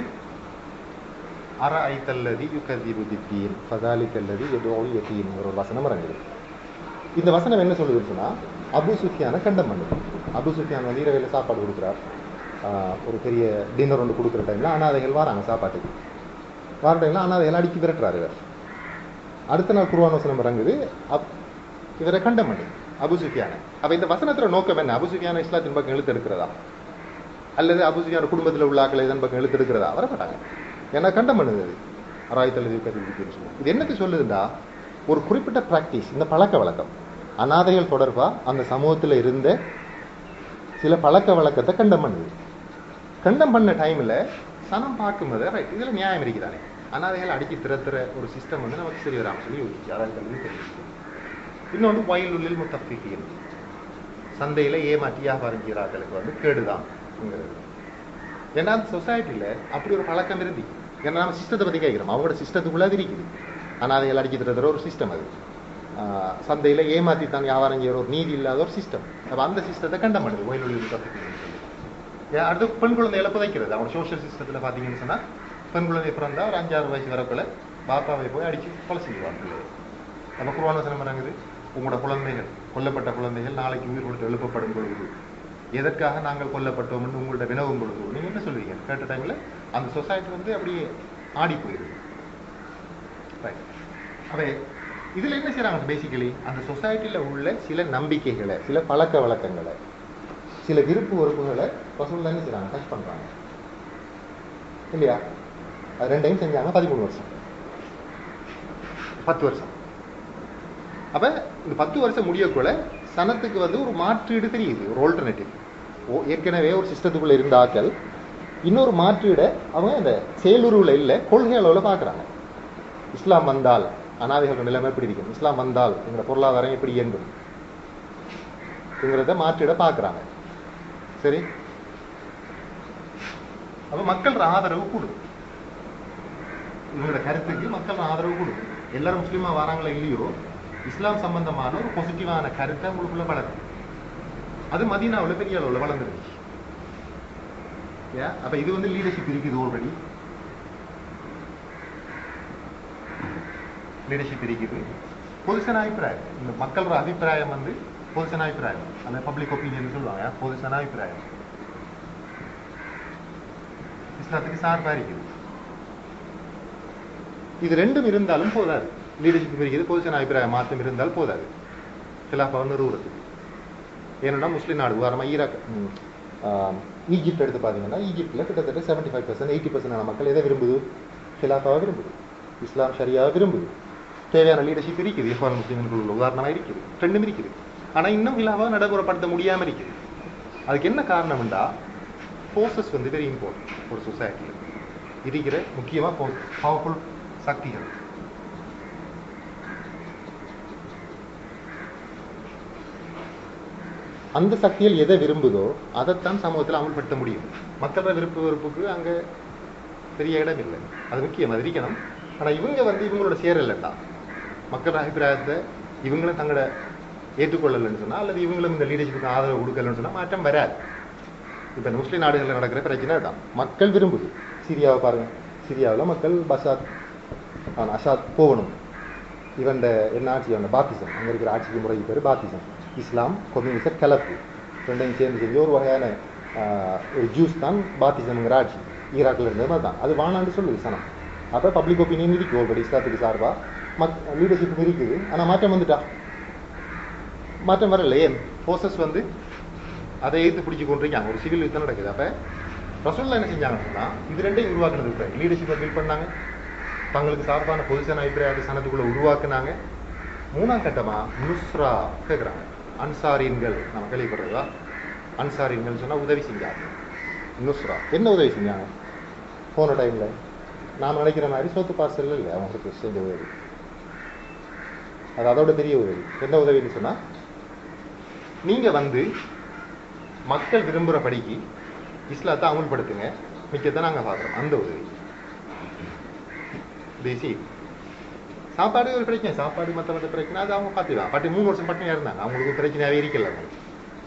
Speaker 1: அற ஐத்தல்லதி யுகதிபு தித்தீன் ஃபதாலிக்கல்லதி எதோல் யதீன் ஒரு வசனம் இறங்குது இந்த வசனம் என்ன சொல்லுதுன்னு சொன்னா அபு சுஃபியான கண்டம் பண்ணுது அபு சுஃபியான் வந்து இரவையில் சாப்பாடு கொடுக்குறார் ஆஹ் ஒரு பெரிய டின்னர் ஒன்று கொடுக்குற டைம்ல அனாதைகள் வராங்க சாப்பாட்டுக்கு வர டைம்ல அனாதைகள் அடிக்கி விரட்டுறாரு இவர் அடுத்த நாள் குருவான வசனம் இறங்குது அப் இவரை கண்டம் பண்ணுது அபு சுஃபியான அப்ப இந்த வசனத்துல நோக்கம் என்ன அபு சுஃபியான இஸ்லாத்தின் பக்கம் இழுத்து எடுக்கிறதா அல்லது அபு சுஃபியான குடும்பத்தில் உள்ள ஆக்களை இதன் பக்கம் இழுத்து எடுக்கிறதா வரமாட்டாங்க ஏன்னா கண்டம் பண்ணுது அது அராயத்தல்லது கதிர்விக்குன்னு சொல்லுவோம் இது என்னத்தை சொல்லுதுண்டா ஒரு குறிப்பிட்ட பிராக்டிஸ் இந்த பழக்க வழக்கம் அனாதைகள் தொடர்பா அந்த சமூகத்துல இருந்த சில பழக்க வழக்கத்தை கண்டம் பண்ணுது கண்டம் பண்ண டைம்ல சனம் பார்க்கும்போது ரைட் இதுல நியாயம் இருக்குதானே அனாதைகள் அடிக்கி திறத்துற ஒரு சிஸ்டம் வந்து நமக்கு சரி வராமல் சொல்லி யோசிச்சு அதாவது தெரியும் இன்னொன்று வயலுள்ளில் முத்தஃபிகின் சந்தையில ஏமாற்றி வியாபாரம் செய்கிறார்களுக்கு வந்து கேடுதான்ங்கிறது ஏன்னா அந்த சொசைட்டில அப்படி ஒரு பழக்கம் இருந்து ஏன்னா நம்ம சிஸ்டத்தை பத்தி கேட்கிறோம் அவங்களோட சிஸ்டத்துக்குள்ள அது இருக்குது அனாதைகள் அடிக்கி திறத்துற ஒரு சிஸ்டம் அது ஆஹ் சந்தையில ஏமாத்தி தான் வியாபாரம் செய்யற ஒரு நீதி இல்லாத ஒரு சிஸ்டம் அப்ப அந்த சிஸ்டத்தை கண்டம் பண்ணுது வயலுள்ளில் முத்தஃபிகின் சொல்லி ஏன் அடுத்து பெண் குழந்தைகளை புதைக்கிறது அவங்க சோஷியல் சிஸ்டத்துல பாத்தீங்கன்னு சொன்னா பெண் குழந்தை பிறந்தா ஒரு அஞ்சாறு வயசு வரக்குள்ள பாப்பாவை போய் அடிச்சு கொலை செய்வாங்க பிள்ளையை. நம்ம குருவான வசனம் இறங்குது உங்களோட குழந்தைகள் கொல்லப்பட்ட குழந்தைகள் நாளைக்கு உயிர் கொடுத்து எழுப்பப்படும் பொழுது எதற்காக நாங்கள் கொல்லப்பட்டோம் என்று உங்கள்ட்ட வினவும் பொழுது நீங்க என்ன சொல்றீங்க கேட்ட டைம்ல அந்த சொசைட்டி வந்து அப்படியே ஆடி போயிருது Right. அப்ப இதுல என்ன செய்யறாங்க பேசிக்கலி அந்த சொசைட்டில உள்ள சில நம்பிக்கைகளை சில பழக்க வழக்கங்களை சில விருப்பு வெறுப்புகளை ரசூல் என்ன செய்றாங்க டச் பண்றாங்க இல்லையா அது ரெண்டையும் செஞ்சாங்க பதிமூணு வருஷம் பத்து வருஷம் அப்ப இந்த பத்து வருஷம் முடியக்குள்ள சனத்துக்கு வந்து ஒரு மாற்றீடு தெரியுது ஒரு ஆல்டர்னேட்டிவ் ஓ ஏற்கனவே ஒரு சிஸ்டத்துக்குள்ள இருந்த ஆட்கள் இன்னொரு மாற்றீட அவங்க அந்த செயலுருவில் இல்லை கொள்கை அளவில் பார்க்குறாங்க இஸ்லாம் வந்தால் அனாதைகள் நிலைமை எப்படி இருக்கும் இஸ்லாம் வந்தால் எங்களோட பொருளாதாரம் எப்படி இயங்கும் மாற்றிட பார்க்குறாங்க சரி அப்ப மக்கள் ஆதரவு கூடும் இவங்களோட கருத்துக்கு மக்கள் ஆதரவு கூடும் எல்லாரும் முஸ்லீமா வராங்களா இல்லையோ இஸ்லாம் சம்பந்தமான ஒரு பாசிட்டிவான கருத்தை உங்களுக்குள்ள வளரும் அது மதீனாவுல பெரிய அளவுல வளர்ந்துருச்சு அப்ப இது வந்து லீடர்ஷிப் இருக்குது ஆல்ரெடி லீடர்ஷிப் இருக்குது பொதுசன அபிப்பிராயம் இந்த மக்களோட அபிப்பிராயம் வந்து பொதுசன அபிப்பிராயம் அந்த பப்ளிக் ஒப்பீனியன் சொல்லுவாங்க பொதுசன அபிப்பிராயம் இஸ்லாத்துக்கு சார்பா இருக்குது இது ரெண்டும் இருந்தாலும் போதாது லீடர்ஷிப் இருக்குது பொதுசன அபிப்பிராயம் மாற்றம் இருந்தால் போதாது கிலாஃபா நிறுவுறதுக்கு ஏன்னா முஸ்லீம் நாடு உதாரணமாக ஈராக் ம், ஆம், ஈஜிப்ட் எடுத்து பார்த்தீங்கன்னா ஈஜிப்ட்ல கிட்டத்தட்ட seventy five percent eighty percent மக்கள் எதை விரும்புது கிலாஃபாவை விரும்புது இஸ்லாம் ஷரியாவை விரும்புது தேவையான லீடர்ஷிப் இருக்குது இஃபான் முஸ்லீம்களுக்குள்ள உதாரணமாக இருக்குது ரெண்டும் இருக்குது ஆனா இன்னும் கிலாஃபாவை நடைமுறைப்படுத்த முடியாம இருக்குது அதுக்கு என்ன காரணம்டா ஃபோர்ஸஸ் வந்து வெரி இம்பார்ட்டன்ட் ஒரு சொசைட்டியில் இருக்கிற முக்கியமா பவர்ஃபுல் சக்திகள் அந்த சக்திகள் எதை விரும்புதோ அதைத்தான் சமூகத்தில் அமல்படுத்த முடியும் மக்களோட விருப்பு வெறுப்புக்கு அங்க பெரிய இடம் இல்லை அது முக்கியம் அது இருக்கணும் ஆனா இவங்க வந்து இவங்களோட சேரலண்டா மக்களோட அபிப்பிராயத்தை இவங்களும் தங்களோட ஏற்றுக்கொள்ளலைன்னு சொன்னா அல்லது இவங்களும் இந்த லீடர்ஷிப்புக்கு ஆதரவு கொடுக்கலன்னு சொன்னா மாற்றம் வராது இப்ப இந்த முஸ்லீம் நாடுகளில் நடக்கிற பிரச்சனை தான் மக்கள் விரும்புது சிரியாவை பாருங்க சிரியாவில் மக்கள் பசாத் அவன் அசாத் போகணும் இவன் என்ன ஆட்சி அவன் பாத்திசம் அங்க இருக்கிற ஆட்சிக்கு முறைக்கு பேர் பாத்திசம் இஸ்லாம் கம்யூனிச கலப்பு ரெண்டையும் சேர்ந்து செஞ்ச ஒரு வகையான ஆஹ், ஒரு ஜூஸ் தான் பாத்திசம்ங்கிற ஆட்சி ஈராக்ல இருந்தது மாதிரி தான் அது வானாண்டு சொல்லுது சனம் அப்ப பப்ளிக் ஒப்பீனியன் இருக்கு ஆல்ரெடி இஸ்லாத்துக்கு சார்பா மக் லீடர்ஷிப் இருக்குது ஆனா மாற்றம் வந்துட்டா மாற்றம் வரல ஏன் ஃபோர்ஸஸ் வந்து அதை எதிர்த்து பிடிச்சு கொண்டிருக்காங்க ஒரு சிவில் யுத்தம் நடக்குது அப்ப ரசூல்லா என்ன செஞ்சாங்கன்னா இது ரெண்டையும் உருவாக்குனது லீடர்ஷிப்பை பில்ட் பண்ணாங்க தங்களுக்கு சார்பான பொசிஷன் அபிப்பிராயத்தை சனத்துக்குள்ள உருவாக்குனாங்க மூணாம் கட்டமா நுஸ்ரா கேட்குறாங்க அன்சாரீன்கள் நம்ம கேள்விப்படுறதா அன்சாரீன்கள் சொன்னா உதவி செஞ்சாங்க நுஸ்ரா என்ன உதவி செஞ்சாங்க போன டைம்ல நாம் நினைக்கிற மாதிரி சோத்து பார்சல் இல்லை அவங்களுக்கு செஞ்ச உதவி அது அதோட பெரிய உதவி என்ன உதவின்னு சொன்னா நீங்க வந்து மக்கள் விரும்புற படிக்கு இஸ்லாத்தை அமுல்படுத்துங்க மிக்கத்தை நாங்க பார்க்குறோம் அந்த உதவி தேசி சாப்பாடு ஒரு பிரச்சனை சாப்பாடு மற்ற மற்ற பிரச்சனை அது அவங்க பார்த்துக்கலாம் பட்டு மூணு வருஷம் பட்டினியா இருந்தாங்க அவங்களுக்கு ஒரு பிரச்சனையாவே இருக்கல அவங்களுக்கு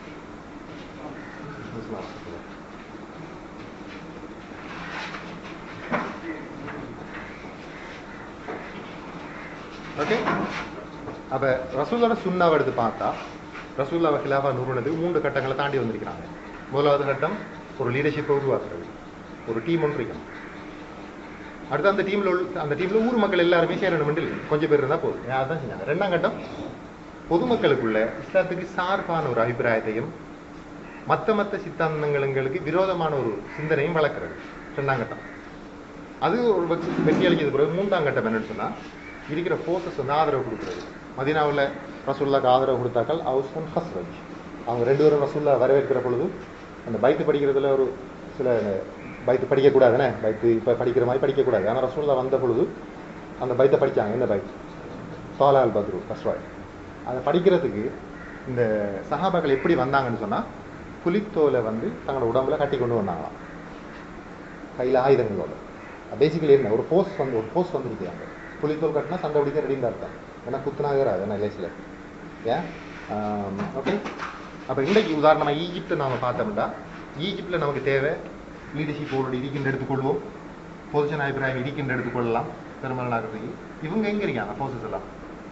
Speaker 1: ஓகே அப்ப ரசூலோட சுண்ணாவை எடுத்து பார்த்தா ரசூல்லாவை கிலாஃபா நூறுனதுக்கு மூன்று கட்டங்களை தாண்டி வந்திருக்கிறாங்க முதலாவது கட்டம் ஒரு லீடர்ஷிப்பை உருவாக்குறது ஒரு டீம் ஒன்று இருக்கணும் அடுத்து அந்த டீம்ல உள்ள அந்த டீம்ல ஊர் மக்கள் எல்லாருமே சேரணும் இல்லை கொஞ்சம் பேர் இருந்தா போதும் ஏன் அதான் செஞ்சாங்க ரெண்டாம் கட்டம் பொதுமக்களுக்குள்ள இஸ்லாத்துக்கு சார்பான ஒரு அபிப்பிராயத்தையும் மத்த மத்த சித்தாந்தங்களுக்கு விரோதமான ஒரு சிந்தனையும் வளர்க்கிறது ரெண்டாம் கட்டம் அது ஒரு வெற்றி வெற்றி அளிக்கிறது பிறகு மூன்றாம் கட்டம் என்னன்னு சொன்னா இருக்கிற ஃபோர்ஸஸ் வந்து ஆதரவு கொடுக்குறது மதீனாவுல ரசூல்லாக்கு ஆதரவு கொடுத்தாக்கள் ஹவுஸ் அண்ட் ஹஸ்ரஜ் அவங்க ரெண்டு பேரும் ரசூல்லா வரவேற்கிற பொழுது அந்த பைத்து படிக்கிறதுல ஒரு சில பைத்து படிக்கக்கூடாதுனே பைத்து இப்போ படிக்கிற மாதிரி படிக்கக்கூடாது ஆனால் ரசூல்லா வந்த பொழுது அந்த பைத்தை படிச்சாங்க என்ன பைத் தாலால் பத்ரு ஃபஸ்ட் அதை படிக்கிறதுக்கு இந்த சஹாபாக்கள் எப்படி வந்தாங்கன்னு சொன்னா புலித்தோலை வந்து தங்களோட உடம்புல கட்டி கொண்டு வந்தாங்களாம் கையில் ஆயுதங்களோட பேசிக்கலி என்ன ஒரு போஸ்ட் வந்து ஒரு போஸ்ட் வந்துருக்காங்க புலித்தோல் கட்டினா சண்டை பிடிக்க ரெடின்னு அர்த்தம் ஏன்னா குத்துனாகிறாது ஏன்னா லேசில் ஏன் ஓகே அப்போ இன்றைக்கு உதாரணமாக ஈஜிப்டை நாம் பார்த்தோம்னா ஈஜிப்டில் நமக்கு தேவை லீடர்ஷிப் ஓடு இருக்கின்ற எடுத்துக்கொள்வோம் பொசிஷன் அபிப்பிராயம் இருக்கின்ற எடுத்துக்கொள்ளலாம் பெருமல் நாகரிகம் இவங்க எங்க இருக்காங்க போசஸ் எல்லாம்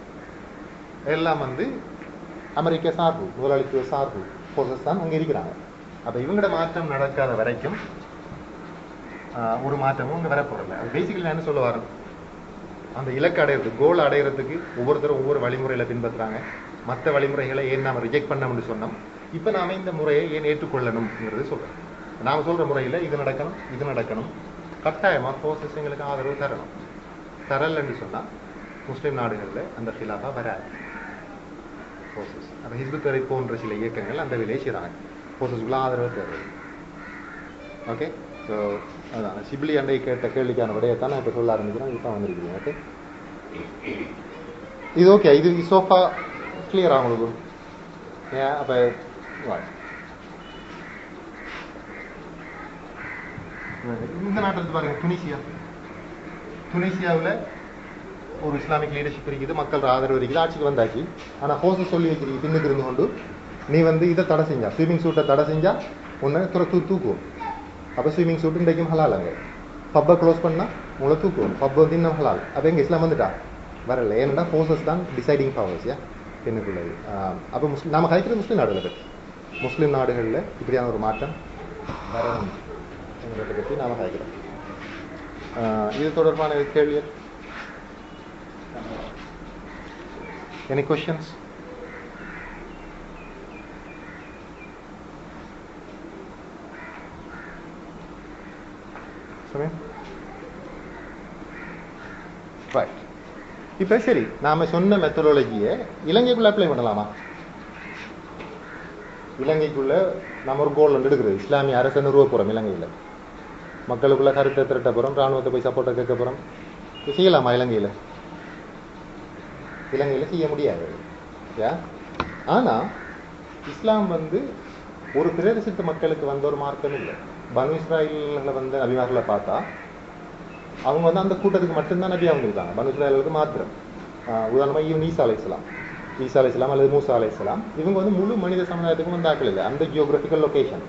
Speaker 1: எல்லாம் வந்து அமெரிக்க சார்பு முதலாளித்துவ சார்பு போசஸ் தான் அங்க இருக்கிறாங்க அப்ப இவங்களோட மாற்றம் நடக்காத வரைக்கும் ஆஹ், ஒரு மாற்றமும் அங்க வரப்போறல அது பேசிக்கலி என்ன சொல்ல வரேன் அந்த இலக்கு அடையிறது கோல் அடையிறதுக்கு ஒவ்வொருத்தரும் ஒவ்வொரு வழிமுறையில பின்பற்றுறாங்க மற்ற வழிமுறைகளை ஏன் நாம ரிஜெக்ட் பண்ணோம்னு சொன்னோம் இப்ப நாம இந்த முறையை ஏன் ஏற்றுக்கொள்ளணும்ங்கிறது சொல்றேன் நாம சொல்ற முறையில இது நடக்கணும் இது நடக்கணும் கட்டாயமா போர்சஸ் எங்களுக்கு ஆதரவு தரணும் தரலன்னு சொன்னா முஸ்லிம் நாடுகள்ல அந்த ஃபிலாஃபா வராது போர்சஸ் அப்ப ஹிஸ்புத்தரை போன்ற சில இயக்கங்கள் அந்த வேலையை செய்றாங்க போர்சஸ்க்குள்ள ஆதரவு தேவை ஓகே ஸோ அதான் சிபிலி அண்டை கேட்ட கேள்விக்கான விடையத்தான் நான் இப்போ சொல்ல ஆரம்பிக்கிறேன் இப்போ வந்திருக்கிறீங்க ஓகே இது ஓகே இது சோஃபா கிளியரா உங்களுக்கு ஏன் அப்போ இந்த நாட்டை எடுத்து பாருங்க துனிசியா துனிசியாவில் ஒரு இஸ்லாமிக் லீடர்ஷிப் இருக்குது மக்கள் ஆதரவு இருக்குது ஆட்சிக்கு வந்தாச்சு ஆனா ஹோச சொல்லி வைக்கிறீங்க பின்னுக்கு இருந்து கொண்டு நீ வந்து இதை தடை செஞ்சா ஸ்விமிங் சூட்டை தடை செஞ்சா உன்னை துறத்து தூக்குவோம் அப்போ ஸ்விமிங் சூட் இன்றைக்கும் ஹலால் அங்கே பப்பை க்ளோஸ் பண்ணா உங்களை தூக்குவோம் பப் வந்து இன்னும் ஹலால் அப்போ எங்க இஸ்லாம் வந்துட்டா வரல ஏன்னா ஃபோர்ஸஸ் தான் டிசைடிங் பவர்ஸ் யா பெண்ணுக்குள்ளது அப்போ முஸ்லீம் நாம கழிக்கிறது முஸ்லீம் நாடுகளை பற்றி முஸ்லீம் நாடுகளில் இப்படியான ஒரு மாற்றம் வரணும் என்கிறத பற்றி நாம கழிக்கிறோம் இது தொடர்பான கேள்வி Any questions? Samir? Right. இப்ப சரி நாம சொன்ன மெத்தடாலஜியை இலங்கைக்குள்ள அப்ளை பண்ணலாமா இலங்கைக்குள்ள நம்ம ஒரு கோல் வந்து எடுக்கிறது இஸ்லாமிய அரசை நிறுவ போறோம் இலங்கையில மக்களுக்குள்ள கருத்தை திரட்ட போறோம் ராணுவத்தை போய் சப்போர்ட்டை கேட்க போறோம் இது செய்யலாமா இலங்கையில இலங்கையில செய்ய முடியாது ஏன் ஆனா இஸ்லாம் வந்து ஒரு பிரதேசத்து மக்களுக்கு வந்த ஒரு மார்க்கம் இல்லை பனு இஸ்ராயல்ல வந்த நபிமார்களை பார்த்தா அவங்க வந்து அந்த கூட்டத்துக்கு மட்டும்தான் நபியா வந்திருக்காங்க பனு இஸ்ராயலுக்கு மாத்திரம் ஆஹ் உதாரணமா இவன் ஈசா அலைஹிஸ்ஸலாம் ஈசா அலைஹிஸ்ஸலாம் அல்லது மூசா அலைஹிஸ்ஸலாம் இவங்க வந்து முழு மனித சமுதாயத்துக்கும் வந்து ஆக்கள் இல்லை அந்த ஜியோகிராபிக்கல் லொகேஷன்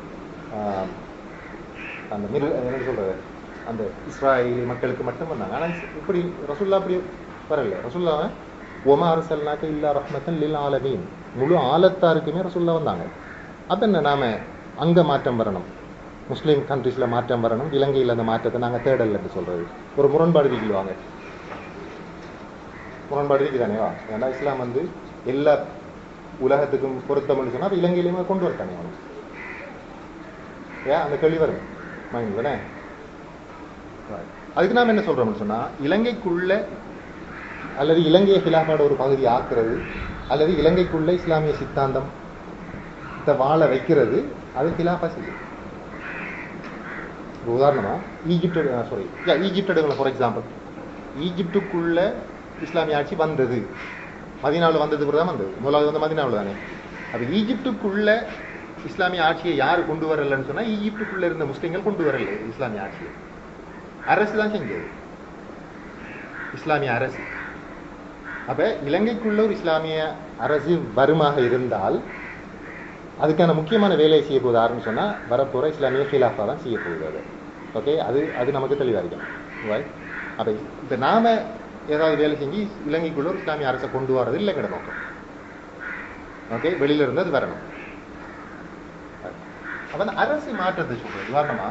Speaker 1: அந்த மிரு என்ன சொல்றது அந்த இஸ்ராயலி மக்களுக்கு மட்டும் வந்தாங்க ஆனா இப்படி ரசுல்லா அப்படி வரல ரசுல்லா ஒமா அரசல்னாக்க இல்லா ரஹ்மத்தன் லில் ஆலமீன் முழு ஆலத்தாருக்குமே ரசுல்லா வந்தாங்க அப்ப என்ன நாம அங்க மாற்றம் வரணும் முஸ்லீம் கண்ட்ரீஸ்ல மாற்றம் வரணும் இலங்கையில் அந்த மாற்றத்தை நாங்க தேடல் என்று சொல்றது ஒரு முரண்பாடு இருக்குவாங்க முரண்பாடு இருக்குதானே வா ஏன்னா இஸ்லாம் வந்து எல்லா உலகத்துக்கும் பொருத்தம்னு சொன்னா அப்ப இலங்கையிலுமே கொண்டு வரட்டானே அவனும் ஏன் அந்த கேள்வி வரும் மைண்ட் தானே அதுக்கு நாம என்ன சொல்றோம்னு சொன்னா இலங்கைக்குள்ள அல்லது இலங்கைய ஹிலாஃபாட ஒரு பகுதி ஆக்குறது அல்லது இலங்கைக்குள்ள இஸ்லாமிய சித்தாந்தம் இத வாழ வைக்கிறது அது ஹிலாஃபா செய்யும் ஒரு உதாரணமா ஈஜிப்ட் சாரி ஈஜிப்ட் எடுக்கலாம் ஃபார் எக்ஸாம்பிள் ஈஜிப்டுக்குள்ள இஸ்லாமிய ஆட்சி வந்தது மதினாவில் வந்தது பிறகு தான் வந்தது முதலாவது வந்து மதினாவில் தானே அப்ப ஈஜிப்டுக்குள்ள இஸ்லாமிய ஆட்சியை யார் கொண்டு வரலன்னு சொன்னா ஈஜிப்டுக்குள்ள இருந்த முஸ்லிம்கள் கொண்டு வரல இஸ்லாமிய ஆட்சியை அரசு தான் செஞ்சது இஸ்லாமிய அரசு அப்ப இலங்கைக்குள்ள ஒரு இஸ்லாமிய அரசு வருமாக இருந்தால் அதுக்கான முக்கியமான வேலையை செய்ய போகுது யாருன்னு சொன்னா வரப்போற இஸ்லாமிய ஹிலாஃபா தான் செய்ய போகுது அது ஓகே அது அது நமக்கு தெளிவா இருக்கும் Right? அப்ப இப்ப நாம ஏதாவது வேலை செஞ்சு இலங்கைக்குள்ள ஒரு இஸ்லாமிய அரசை கொண்டு வரது இல்லை கிட நோக்கம் ஓகே வெளியில இருந்து அது வரணும் அப்ப அந்த அரசு மாற்றத்தை சொல்றது உதாரணமா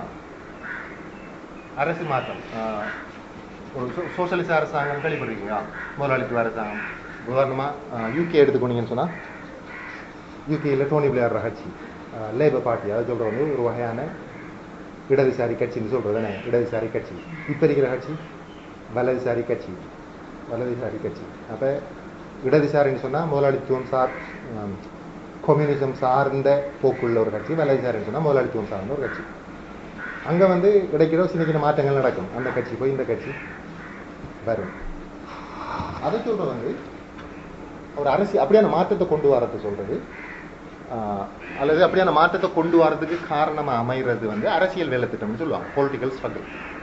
Speaker 1: அரசு மாற்றம் ஆஹ், ஒரு சோ- சோஷலிச அரசாங்கம் கேள்விப்பட்டிருக்கீங்களா முதலாளித்துவ அரசாங்கம் உதாரணமா யூகே எடுத்துக்கோனீங்கன்னு சொன்னா யூகேயில் டோனி பிளேயர் கட்சி லேபர் பார்ட்டி அதை சொல்றது வந்து ஒரு வகையான இடதுசாரி கட்சின்னு சொல்றது தானே இடதுசாரி கட்சி இப்ப இருக்கிற கட்சி வலதுசாரி கட்சி வலதுசாரி கட்சி அப்ப இடதுசாரின்னு சொன்னா முதலாளித்துவம் சார் கம்யூனிசம் சார்ந்த போக்குள்ள ஒரு கட்சி வலதுசாரின்னு சொன்னா முதலாளித்துவம் சார்ந்த ஒரு கட்சி அங்க வந்து கிடைக்கிற சின்ன சின்ன மாற்றங்கள் நடக்கும் அந்த கட்சி போய் இந்த கட்சி வரும் அதை சொல்றது வந்து ஒரு அரசு அப்படியான மாற்றத்தை கொண்டு வரது சொல்றது ஆஹ், அல்லது அப்படியான மாற்றத்தை கொண்டு வரதுக்கு காரணமா அமைகிறது வந்து அரசியல் வேலை திட்டம்னு சொல்லுவாங்க பொலிட்டிக்கல் ஸ்ட்ரகிள்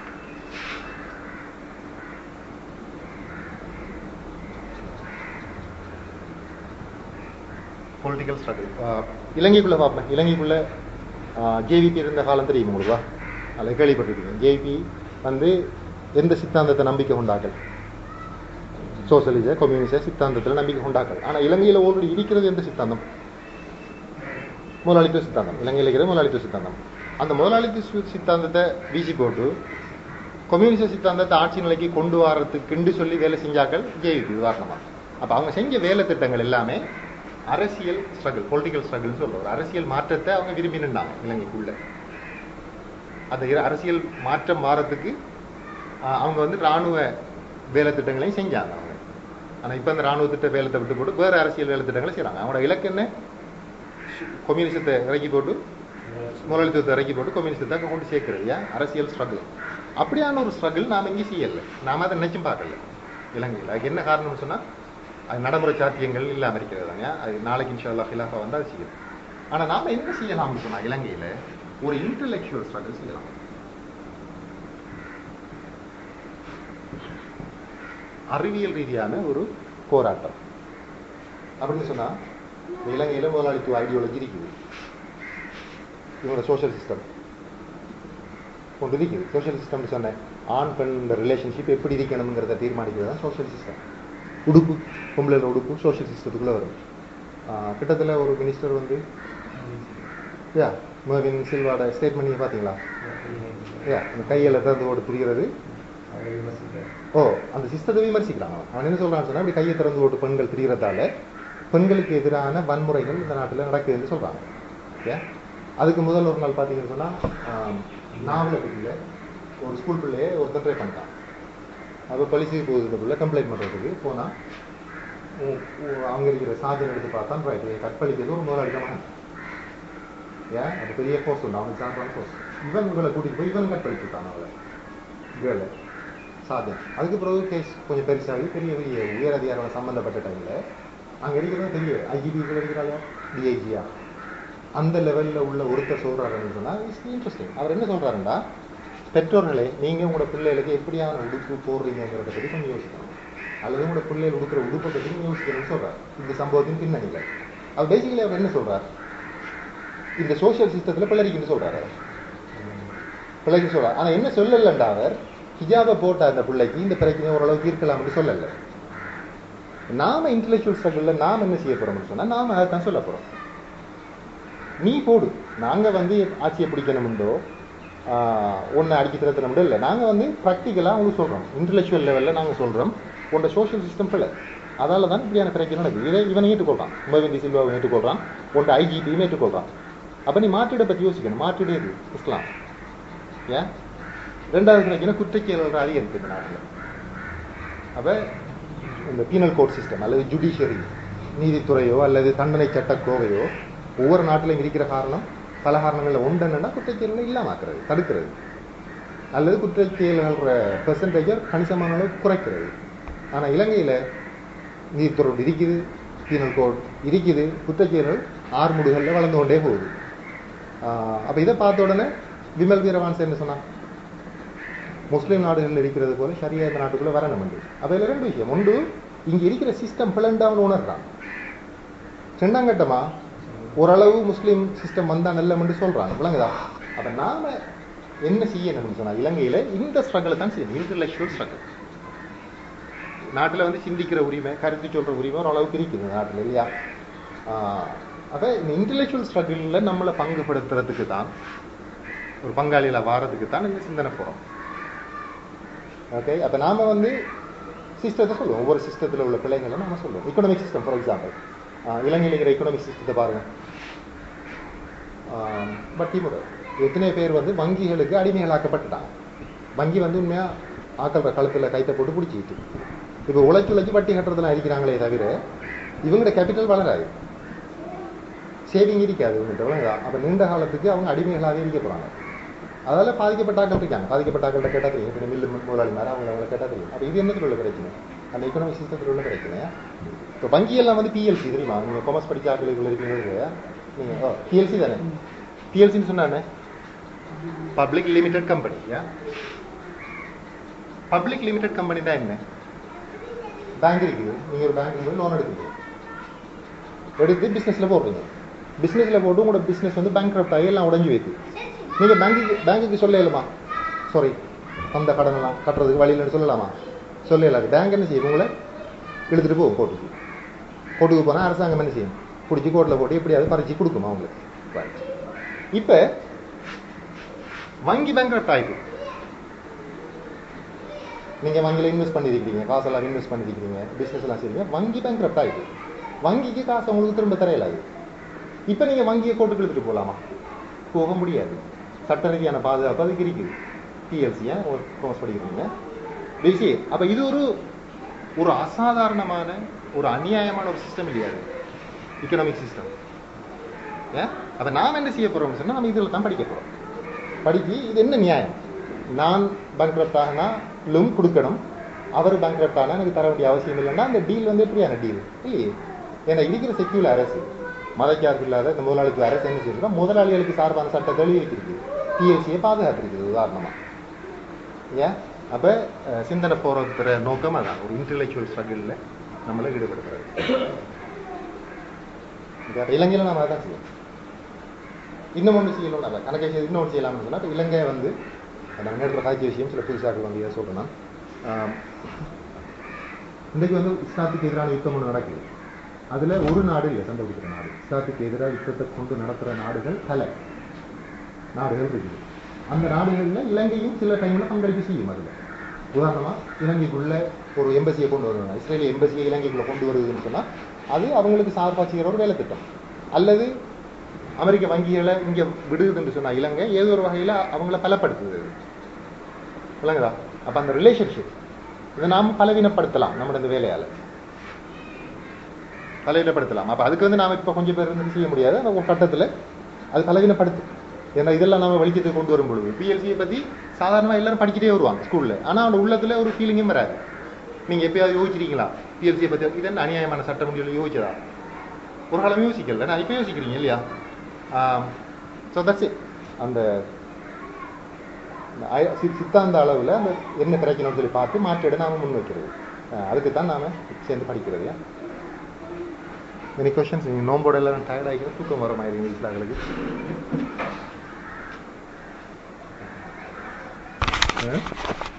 Speaker 1: பொலிட்டிக்கல் ஸ்ட்ரகிள் இலங்கைக்குள்ள பார்ப்பேன் இலங்கைக்குள்ள ஜேவிபி இருந்த காலம் தெரியும் உங்களுக்கா அதில் கேள்விப்பட்டிருக்கீங்க ஜேவிபி வந்து எந்த சித்தாந்தத்தை நம்பிக்கை கொண்டாக்கள் சோசலிச கம்யூனிச சித்தாந்தத்தில் நம்பிக்கை கொண்டாக்கள் ஆனா இலங்கையில ஆல்ரெடி இருக்கிறது எந்த சித்தாந்தம் முதலாளித்துவ சித்தாந்தம் இலங்கையில் இருக்கிற முதலாளித்துவ சித்தாந்தம் அந்த முதலாளித்துவ சித்தாந்தத்தை வீசி போட்டு கம்யூனிச சித்தாந்தத்தை ஆட்சி நிலைக்கு கொண்டு வரதுக்குண்டு சொல்லி வேலை செஞ்சாக்கள் ஜேவிபி உதாரணமா அப்ப அவங்க செஞ்ச வேலை திட்டங்கள் எல்லாமே அரசியல் ஸ்ட்ரகிள் பொலிட்டிக்கல் ஸ்ட்ரகிள்னு சொல்றோம் ஒரு அரசியல் மாற்றத்தை அவங்க விரும்பி நின்றாங்க இலங்கைக்குள்ள அந்த இர- அரசியல் மாற்றம் மாறத்துக்கு ஆஹ், அவங்க வந்து ராணுவ வேலை திட்டங்களையும் செஞ்சாங்க அவங்க ஆனா இப்ப அந்த ராணுவ திட்ட வேலத்தை விட்டு போட்டு வேற அரசியல் வேலை திட்டங்களை செய்றாங்க அவங்களோட இலக்கு என்ன கம்யூனிசத்தை இறக்கி போட்டு முதலாளித்துவத்தை இறக்கி போட்டு கம்யூனிசத்தை அங்க கொண்டு சேர்க்கிறது ஏன் அரசியல் ஸ்ட்ரகிள் அப்படியான ஒரு ஸ்ட்ரகிள் நாம இங்கே செய்யல நாம அதை நினைச்சும் பார்க்கல இலங்கையில் அதுக்கு என்ன காரணம்னு சொன்னா அது நடைமுறை சாத்தியங்கள் இல்லாம இருக்கிறது தாங்க அது நாளைக்கு இன்ஷா அல்லாஹ் ஹிலாஃபா வந்து அது செய்யும் ஆனா நாம என்ன செய்யலாம்னு சொன்னா இலங்கையில ஒரு இன்டலெக்சுவல் ஸ்ட்ரகிள் செய்யலாம் அறிவியல் ரீதியான ஒரு போராட்டம் அப்படின்னு சொன்னா இந்த இலங்கையில முதலாளித்துவ ஐடியாலஜி இருக்குது இவங்களோட சோஷியல் சிஸ்டம் கொண்டு இருக்குது சோஷியல் சிஸ்டம்னு சொன்னேன் ஆண் பெண் இந்த ரிலேஷன்ஷிப் எப்படி இருக்கணுங்கிறத தீர்மானிக்கிறது தான் சோஷியல் சிஸ்டம் உடுப்பு பொம்பளைல உடுப்பு சோஷியல் சிஸ்டத்துக்குள்ள வரும் ஆஹ் கிட்டத்தட்ட ஒரு மினிஸ்டர் வந்து யா மர்வின் சில்வாட ஸ்டேட்மெண்ட் நீங்க பாத்தீங்களா யா அந்த கையில திறந்து ஓடு திரிகிறது ஓ அந்த சிஸ்டத்தை விமர்சிக்கிறான் அவன் அவன் என்ன சொல்றான்னு சொன்னா இப்படி கையை திறந்து ஓட்டு பெண்கள் திரிகிறதால பெண்களுக்கு எதிரான வன்முறைகள் இந்த நாட்டுல நடக்குதுன்னு சொல்றாங்க ஓகே அதுக்கு முதல் ஒரு நாள் பாத்தீங்கன்னு சொன்னா ஆம், நாவலப்பட்டியில ஒரு ஸ்கூல் பிள்ளைய ஒருத்தன் ட்ரை பண்ணிட்டான் அப்ப பழிச்சு போகுது இந்த பிள்ளை கம்ப்ளைண்ட் பண்றதுக்கு போனா உ- உ- அங்க இருக்கிற சார்ஜன் எடுத்து பார்த்தான் ரைட் கற்பழிக்கிறது ஒரு முதலாளிக்க மகன் ஏன் அது பெரிய ஃபோர்ஸ் உண்டு அவனுக்கு சார்பான ஃபோர்ஸ் இவன் இவளை கூட்டிட்டு போய் இவன் கற்பழிச்சுட்டான் அவளை கேர்ளை சாத்தியம் அதுக்கு பிறகு கேஸ் கொஞ்சம் பெருசாகி பெரிய பெரிய உயர் அதிகாரம் சம்பந்தப்பட்ட டைம்ல அங்க இருக்கிறது பெரிய ஐஜிபி இருக்கிறாங்க டிஐஜியா அந்த லெவல்ல உள்ள ஒருத்தர் சொல்றாருன்னு சொன்னா இட்ஸ் இன்ட்ரெஸ்டிங் அவர் என்ன சொல்றாருன்னா பெற்றோர்களே நீங்க உங்களோட பிள்ளைகளுக்கு எப்படியான உடுப்பு போடுறீங்கிறத பத்தி கொஞ்சம் யோசிக்கணும் அல்லது உங்களோட பிள்ளைகள் உடுக்கிற உடுப்பை பத்தி நீங்க யோசிக்கணும்னு சொல்றாரு இந்த சம்பவத்தின் பின்னணியில அவர் பேசிக்கலி அவர் என்ன சொல்றார் இந்த சோஷியல் சிஸ்டத்துல பிள்ளரிக்குன்னு சொல்றாரு அவர் பிள்ளைக்கு சொல்றார் ஆனா என்ன சொல்லலண்டா அவர் ஹிஜாபை போட்ட அந்த பிள்ளைக்கு இந்த பிரச்சனையை ஓரளவு தீர்க்கலாம்னு சொல்லல நாம இன்டெலெக்சுவல் ஸ்ட்ரகிள்ல நாம என்ன செய்ய போறோம்னு சொன்னா நாம அதைத்தான் சொல்ல போறோம் நீ போடு நாங்க வந்து ஆட்சியை பிடிக்கணும்டோ ஒன்னு அடிக்க திறத்தணும்டோ இல்லை நாங்க வந்து ப்ராக்டிக்கலா உங்களுக்கு சொல்றோம் இன்டெலெக்சுவல் லெவல்ல நாங்க சொல்றோம் உன்னோட சோஷியல் சிஸ்டம் பிள்ளை அதால தான் இப்படியான பிரச்சனை நடக்குது இதை இவனை ஏற்றுக்கொள்றான் உமவின் சில்வாவை ஏற்றுக்கொள்றான் உன்னோட ஐஜிபியும் ஏற்றுக்கொள்றான் அப்ப நீ மாற்றீடை பத்தி யோசிக்கணும் மாற்றீடு எது இஸ்லாம் ஏன் ரெண்டாவது பிரச்சனை குற்றச்செயல்கள் அதிகரிக்கு இந்த நாட்டில் அப்ப இந்த பீனல் கோட் சிஸ்டம் அல்லது ஜுடிஷியரி நீதித்துறையோ அல்லது தண்டனை சட்டக்கோவையோ ஒவ்வொரு நாட்டிலும் இருக்கிற காரணம் பல காரணங்கள்ல ஒன்று என்னன்னா குற்றச்செயல்களை இல்லாமாக்குறது தடுக்கிறது அல்லது குற்றச்செயல்கள பெர்சன்டேஜை கணிசமான அளவு குறைக்கிறது ஆனா இலங்கையில நீதித்துறை இருக்குது பீனல் கோட் இருக்குது குற்றச்செயல்கள் ஆறுமுடுகளில் வளர்ந்து கொண்டே போகுது ஆஹ் அப்ப இதை பார்த்த உடனே விமல் வீரவான்ஸ் என்ன சொன்னான் முஸ்லீம் நாடுகளில் இருக்கிறது போல ஷரியா இந்த நாட்டுக்குள்ள வரணும் உண்டு அப்ப இதுல ரெண்டு விஷயம் ஒன்று இங்க இருக்கிற சிஸ்டம் பிளண்டான்னு உணர்றான் ரெண்டாம் கட்டமா ஓரளவு முஸ்லீம் சிஸ்டம் வந்தா நல்லமென்று சொல்றாங்க விளங்குதா அப்ப நாம என்ன செய்யணும்னு சொன்னா இலங்கையில இந்த ஸ்ட்ரகிள் தான் செய்யணும் இன்டலெக்சுவல் ஸ்ட்ரகிள் நாட்டுல வந்து சிந்திக்கிற உரிமை கருத்து சொல்ற உரிமை ஓரளவுக்கு இருக்குது நாட்டுல இல்லையா ஆஹ் அப்ப இந்த இன்டலெக்சுவல் ஸ்ட்ரகிள்ல நம்மளை பங்குபடுத்துறதுக்கு தான் ஒரு பங்காளியில வாரதுக்கு தான் இந்த சிந்தனை போறோம் ஓகே அப்ப நாம வந்து சிஸ்டத்தை சொல்லுவோம் ஒவ்வொரு சிஸ்டத்துல உள்ள பிள்ளைங்களை நாம சொல்லுவோம் எக்கனாமிக் சிஸ்டம் ஃபார் எக்ஸாம்பிள் இலங்கையில் இருக்கிற எக்கனாமிக் சிஸ்டத்தை பாருங்க வட்டி முறை எத்தனை பேர் வந்து வங்கிகளுக்கு அடிமைகளாக்கப்பட்டுட்டாங்க வங்கி வந்து உண்மையா ஆக்கள கழுத்துல கைத்தை போட்டு பிடிச்சிக்கிட்டு இப்போ உழைச்சி உழைச்சி வட்டி கட்டுறதுலாம் இருக்கிறாங்களே தவிர இவங்களோட கேபிட்டல் வளராது சேவிங் இருக்காது இவங்கள்ட்ட விளங்குதா அப்போ நீண்ட காலத்துக்கு அவங்க அடிமைகளாகவே இருக்க போறாங்க அதால பாதிக்கப்பட்ட ஆட்கள் இருக்காங்க பாதிக்கப்பட்ட ஆட்கள்கிட்ட கேட்டா தெரியும் இப்போ மில்லு முதலாளி மாதிரி அவங்க அவங்கள கேட்டா தெரியும் அப்போ இது என்னத்தில் உள்ள பிரச்சனை அந்த எக்கனாமிக் சிஸ்டத்தில் உள்ள பிரச்சனை இப்போ வங்கியெல்லாம் வந்து பிஎல்சி தெரியுமா நீங்க காமர்ஸ் படிச்ச ஆட்கள் இவ்வளோ இருக்கீங்க நீங்க பிஎல்சி தானே பிஎல்சின்னு சொன்னானே public limited company public limited company தான் என்ன பேங்க் இருக்குது நீங்க ஒரு பேங்க் போய் லோன் எடுக்கிறீங்க எடுத்து பிசினஸ்ல போடுறீங்க பிசினஸ்ல போட்டு உங்களோட பிசினஸ் வந்து பேங்க் ஆகி எல்லாம் உடஞ்சி வைக்கு நீங்க பேங்குக்கு பேங்குக்கு சொல்லலாமா சாரி அந்த கடன் எல்லாம் கட்டுறதுக்கு வழியிலன்னு சொல்லலாமா சொல்லலாது பேங்க் என்ன செய்யும் உங்களை இழுத்துட்டு போகும் கோர்ட்டுக்கு கோர்ட்டுக்கு போனா அரசாங்கம் என்ன செய்யும் பிடிச்சி கோர்ட்டில் போட்டு எப்படியாவது பறிச்சு கொடுக்குமா அவங்களுக்கு Right. இப்ப வங்கி பேங்க் ஆயிடும் நீங்க வங்கியில இன்வெஸ்ட் பண்ணிருக்கீங்க காசெல்லாம் இன்வெஸ்ட் பண்ணிருக்கீங்க பிசினஸ் எல்லாம் செய்றீங்க வங்கி பேங்க் ஆயிடுது வங்கிக்கு காசு உங்களுக்கு திரும்ப தர இயலாது இப்ப நீங்க வங்கியை கோர்ட்டுக்கு எடுத்துட்டு போலாமா போக முடியாது சட்ட ரீதியான பாதுகாப்பு அதுக்கு இருக்குது பிஎல்சி கோர்ஸ் படிக்கிறீங்க பிசி அப்ப இது ஒரு ஒரு அசாதாரணமான ஒரு அநியாயமான ஒரு சிஸ்டம் இல்லையாது எக்கனாமிக் சிஸ்டம் ஏன் அப்ப நாம் என்ன செய்ய போறோம்னு சொன்னா நம்ம இதில் தான் படிக்க போறோம் படிச்சு இது என்ன நியாயம் நான் பேங்க்ரப்ட் ஆகினாலும் கொடுக்கணும் அவர் பேங்க்ரப்ட் ஆனா எனக்கு தர வேண்டிய அவசியம் இல்லைன்னா அந்த டீல் வந்து எப்படியான டீல் இல்லையே ஏன்னா இருக்கிற செக்யூல அரசு மதச்சார்பு இல்லாத இந்த முதலாளிக்கு அரசு என்ன செய்யுதுன்னா முதலாளிகளுக்கு சார்பான சட்டத்தை எழுதிருக்கு பிஎஸ்சியை பாதுகாத்திருக்குது உதாரணமா ஏன் அப்ப அஹ், சிந்தனை போறதுற நோக்கம் அதான் ஒரு இன்டெலெக்சுவல் ஸ்ட்ரகிள்ல நம்மளை ஈடுபடுத்துறது இப்ப இலங்கையில நாம அதான் செய்யணும் இன்னும் ஒன்று செய்யணும் நம்ம கணக்கை செய்து இன்னொன்று செய்யலாம்னு சொன்னா இப்ப இலங்கை வந்து நம்ம நேரத்தில் காய்ச்ச விஷயம் சில புதுசாக்கள் வந்து இதை சொல்றேன் ஆஹ், இன்றைக்கு வந்து இஸ்லாத்துக்கு எதிரான யுத்தம் ஒன்று நடக்குது அதுல ஒரு நாடு இல்லை சண்டை பிடிக்கிற நாடு இஸ்லாத்துக்கு எதிராக யுத்தத்தை கொண்டு நடத்துற நாடுகள் பல நாடுகள் இருக்குது அந்த நாடுகள்ல இலங்கையும் சில டைம்ல பங்களிப்பு செய்யும் அதுல உதாரணமா இலங்கைக்குள்ள ஒரு எம்பசியை கொண்டு வருவாங்க இஸ்ரேலிய எம்பசியை இலங்கைக்குள்ள கொண்டு வருதுன்னு சொன்னா அது அவங்களுக்கு சார்பா செய்யற ஒரு வேலை திட்டம் அல்லது அமெரிக்க வங்கிகளை இங்க விடுதுன்னு சொன்னா இலங்கை ஏதோ ஒரு வகையில அவங்கள பலப்படுத்துது விளங்குதா அப்ப அந்த ரிலேஷன்ஷிப் இதை நாம் பலவீனப்படுத்தலாம் நம்மளோட இந்த வேலையால பலவீனப்படுத்தலாம் அப்ப அதுக்கு வந்து நாம இப்ப கொஞ்சம் பேர் இருந்து செய்ய முடியாது அந்த ஒரு கட்டத்துல அது பலவீனப்படுத்து ஏன்னா இதெல்லாம் நம்ம வெளிச்சத்துக்கு கொண்டு வரும் பொழுது பிஎல்சியை பத்தி சாதாரணமா எல்லாரும் படிச்சுட்டே வருவாங்க ஸ்கூல்ல ஆனா அவனோட உள்ளத்துல ஒரு ஃபீலிங்கும் வராது நீங்க எப்பயாவது யோசிச்சிருக்கீங்களா பிஎல்சியை பத்தி இது என்ன அநியாயமான சட்டம் முடியல யோசிச்சதா ஒரு காலம் யோசிக்கல நான் இப்ப யோசிக்கிறீங்க இல்லையா ஸோ தட்ஸ் அந்த அந்த அய- சி- சித்தாந்த அளவுல அந்த என்ன கிடைக்கணும்னு சொல்லி பார்த்து மாற்றிட நாம முன் வைக்கிறது அஹ் அதுக்கு தான் நாம சேர்ந்து படிக்கிறது ஏன் எனி கொஷின்ஸ் நீங்கள் நோம்போட எல்லாம் டயர்ட் ஆகிக்கிற தூக்கம் வர மாதிரி வீட்டில் அவங்களுக்கு ஆ?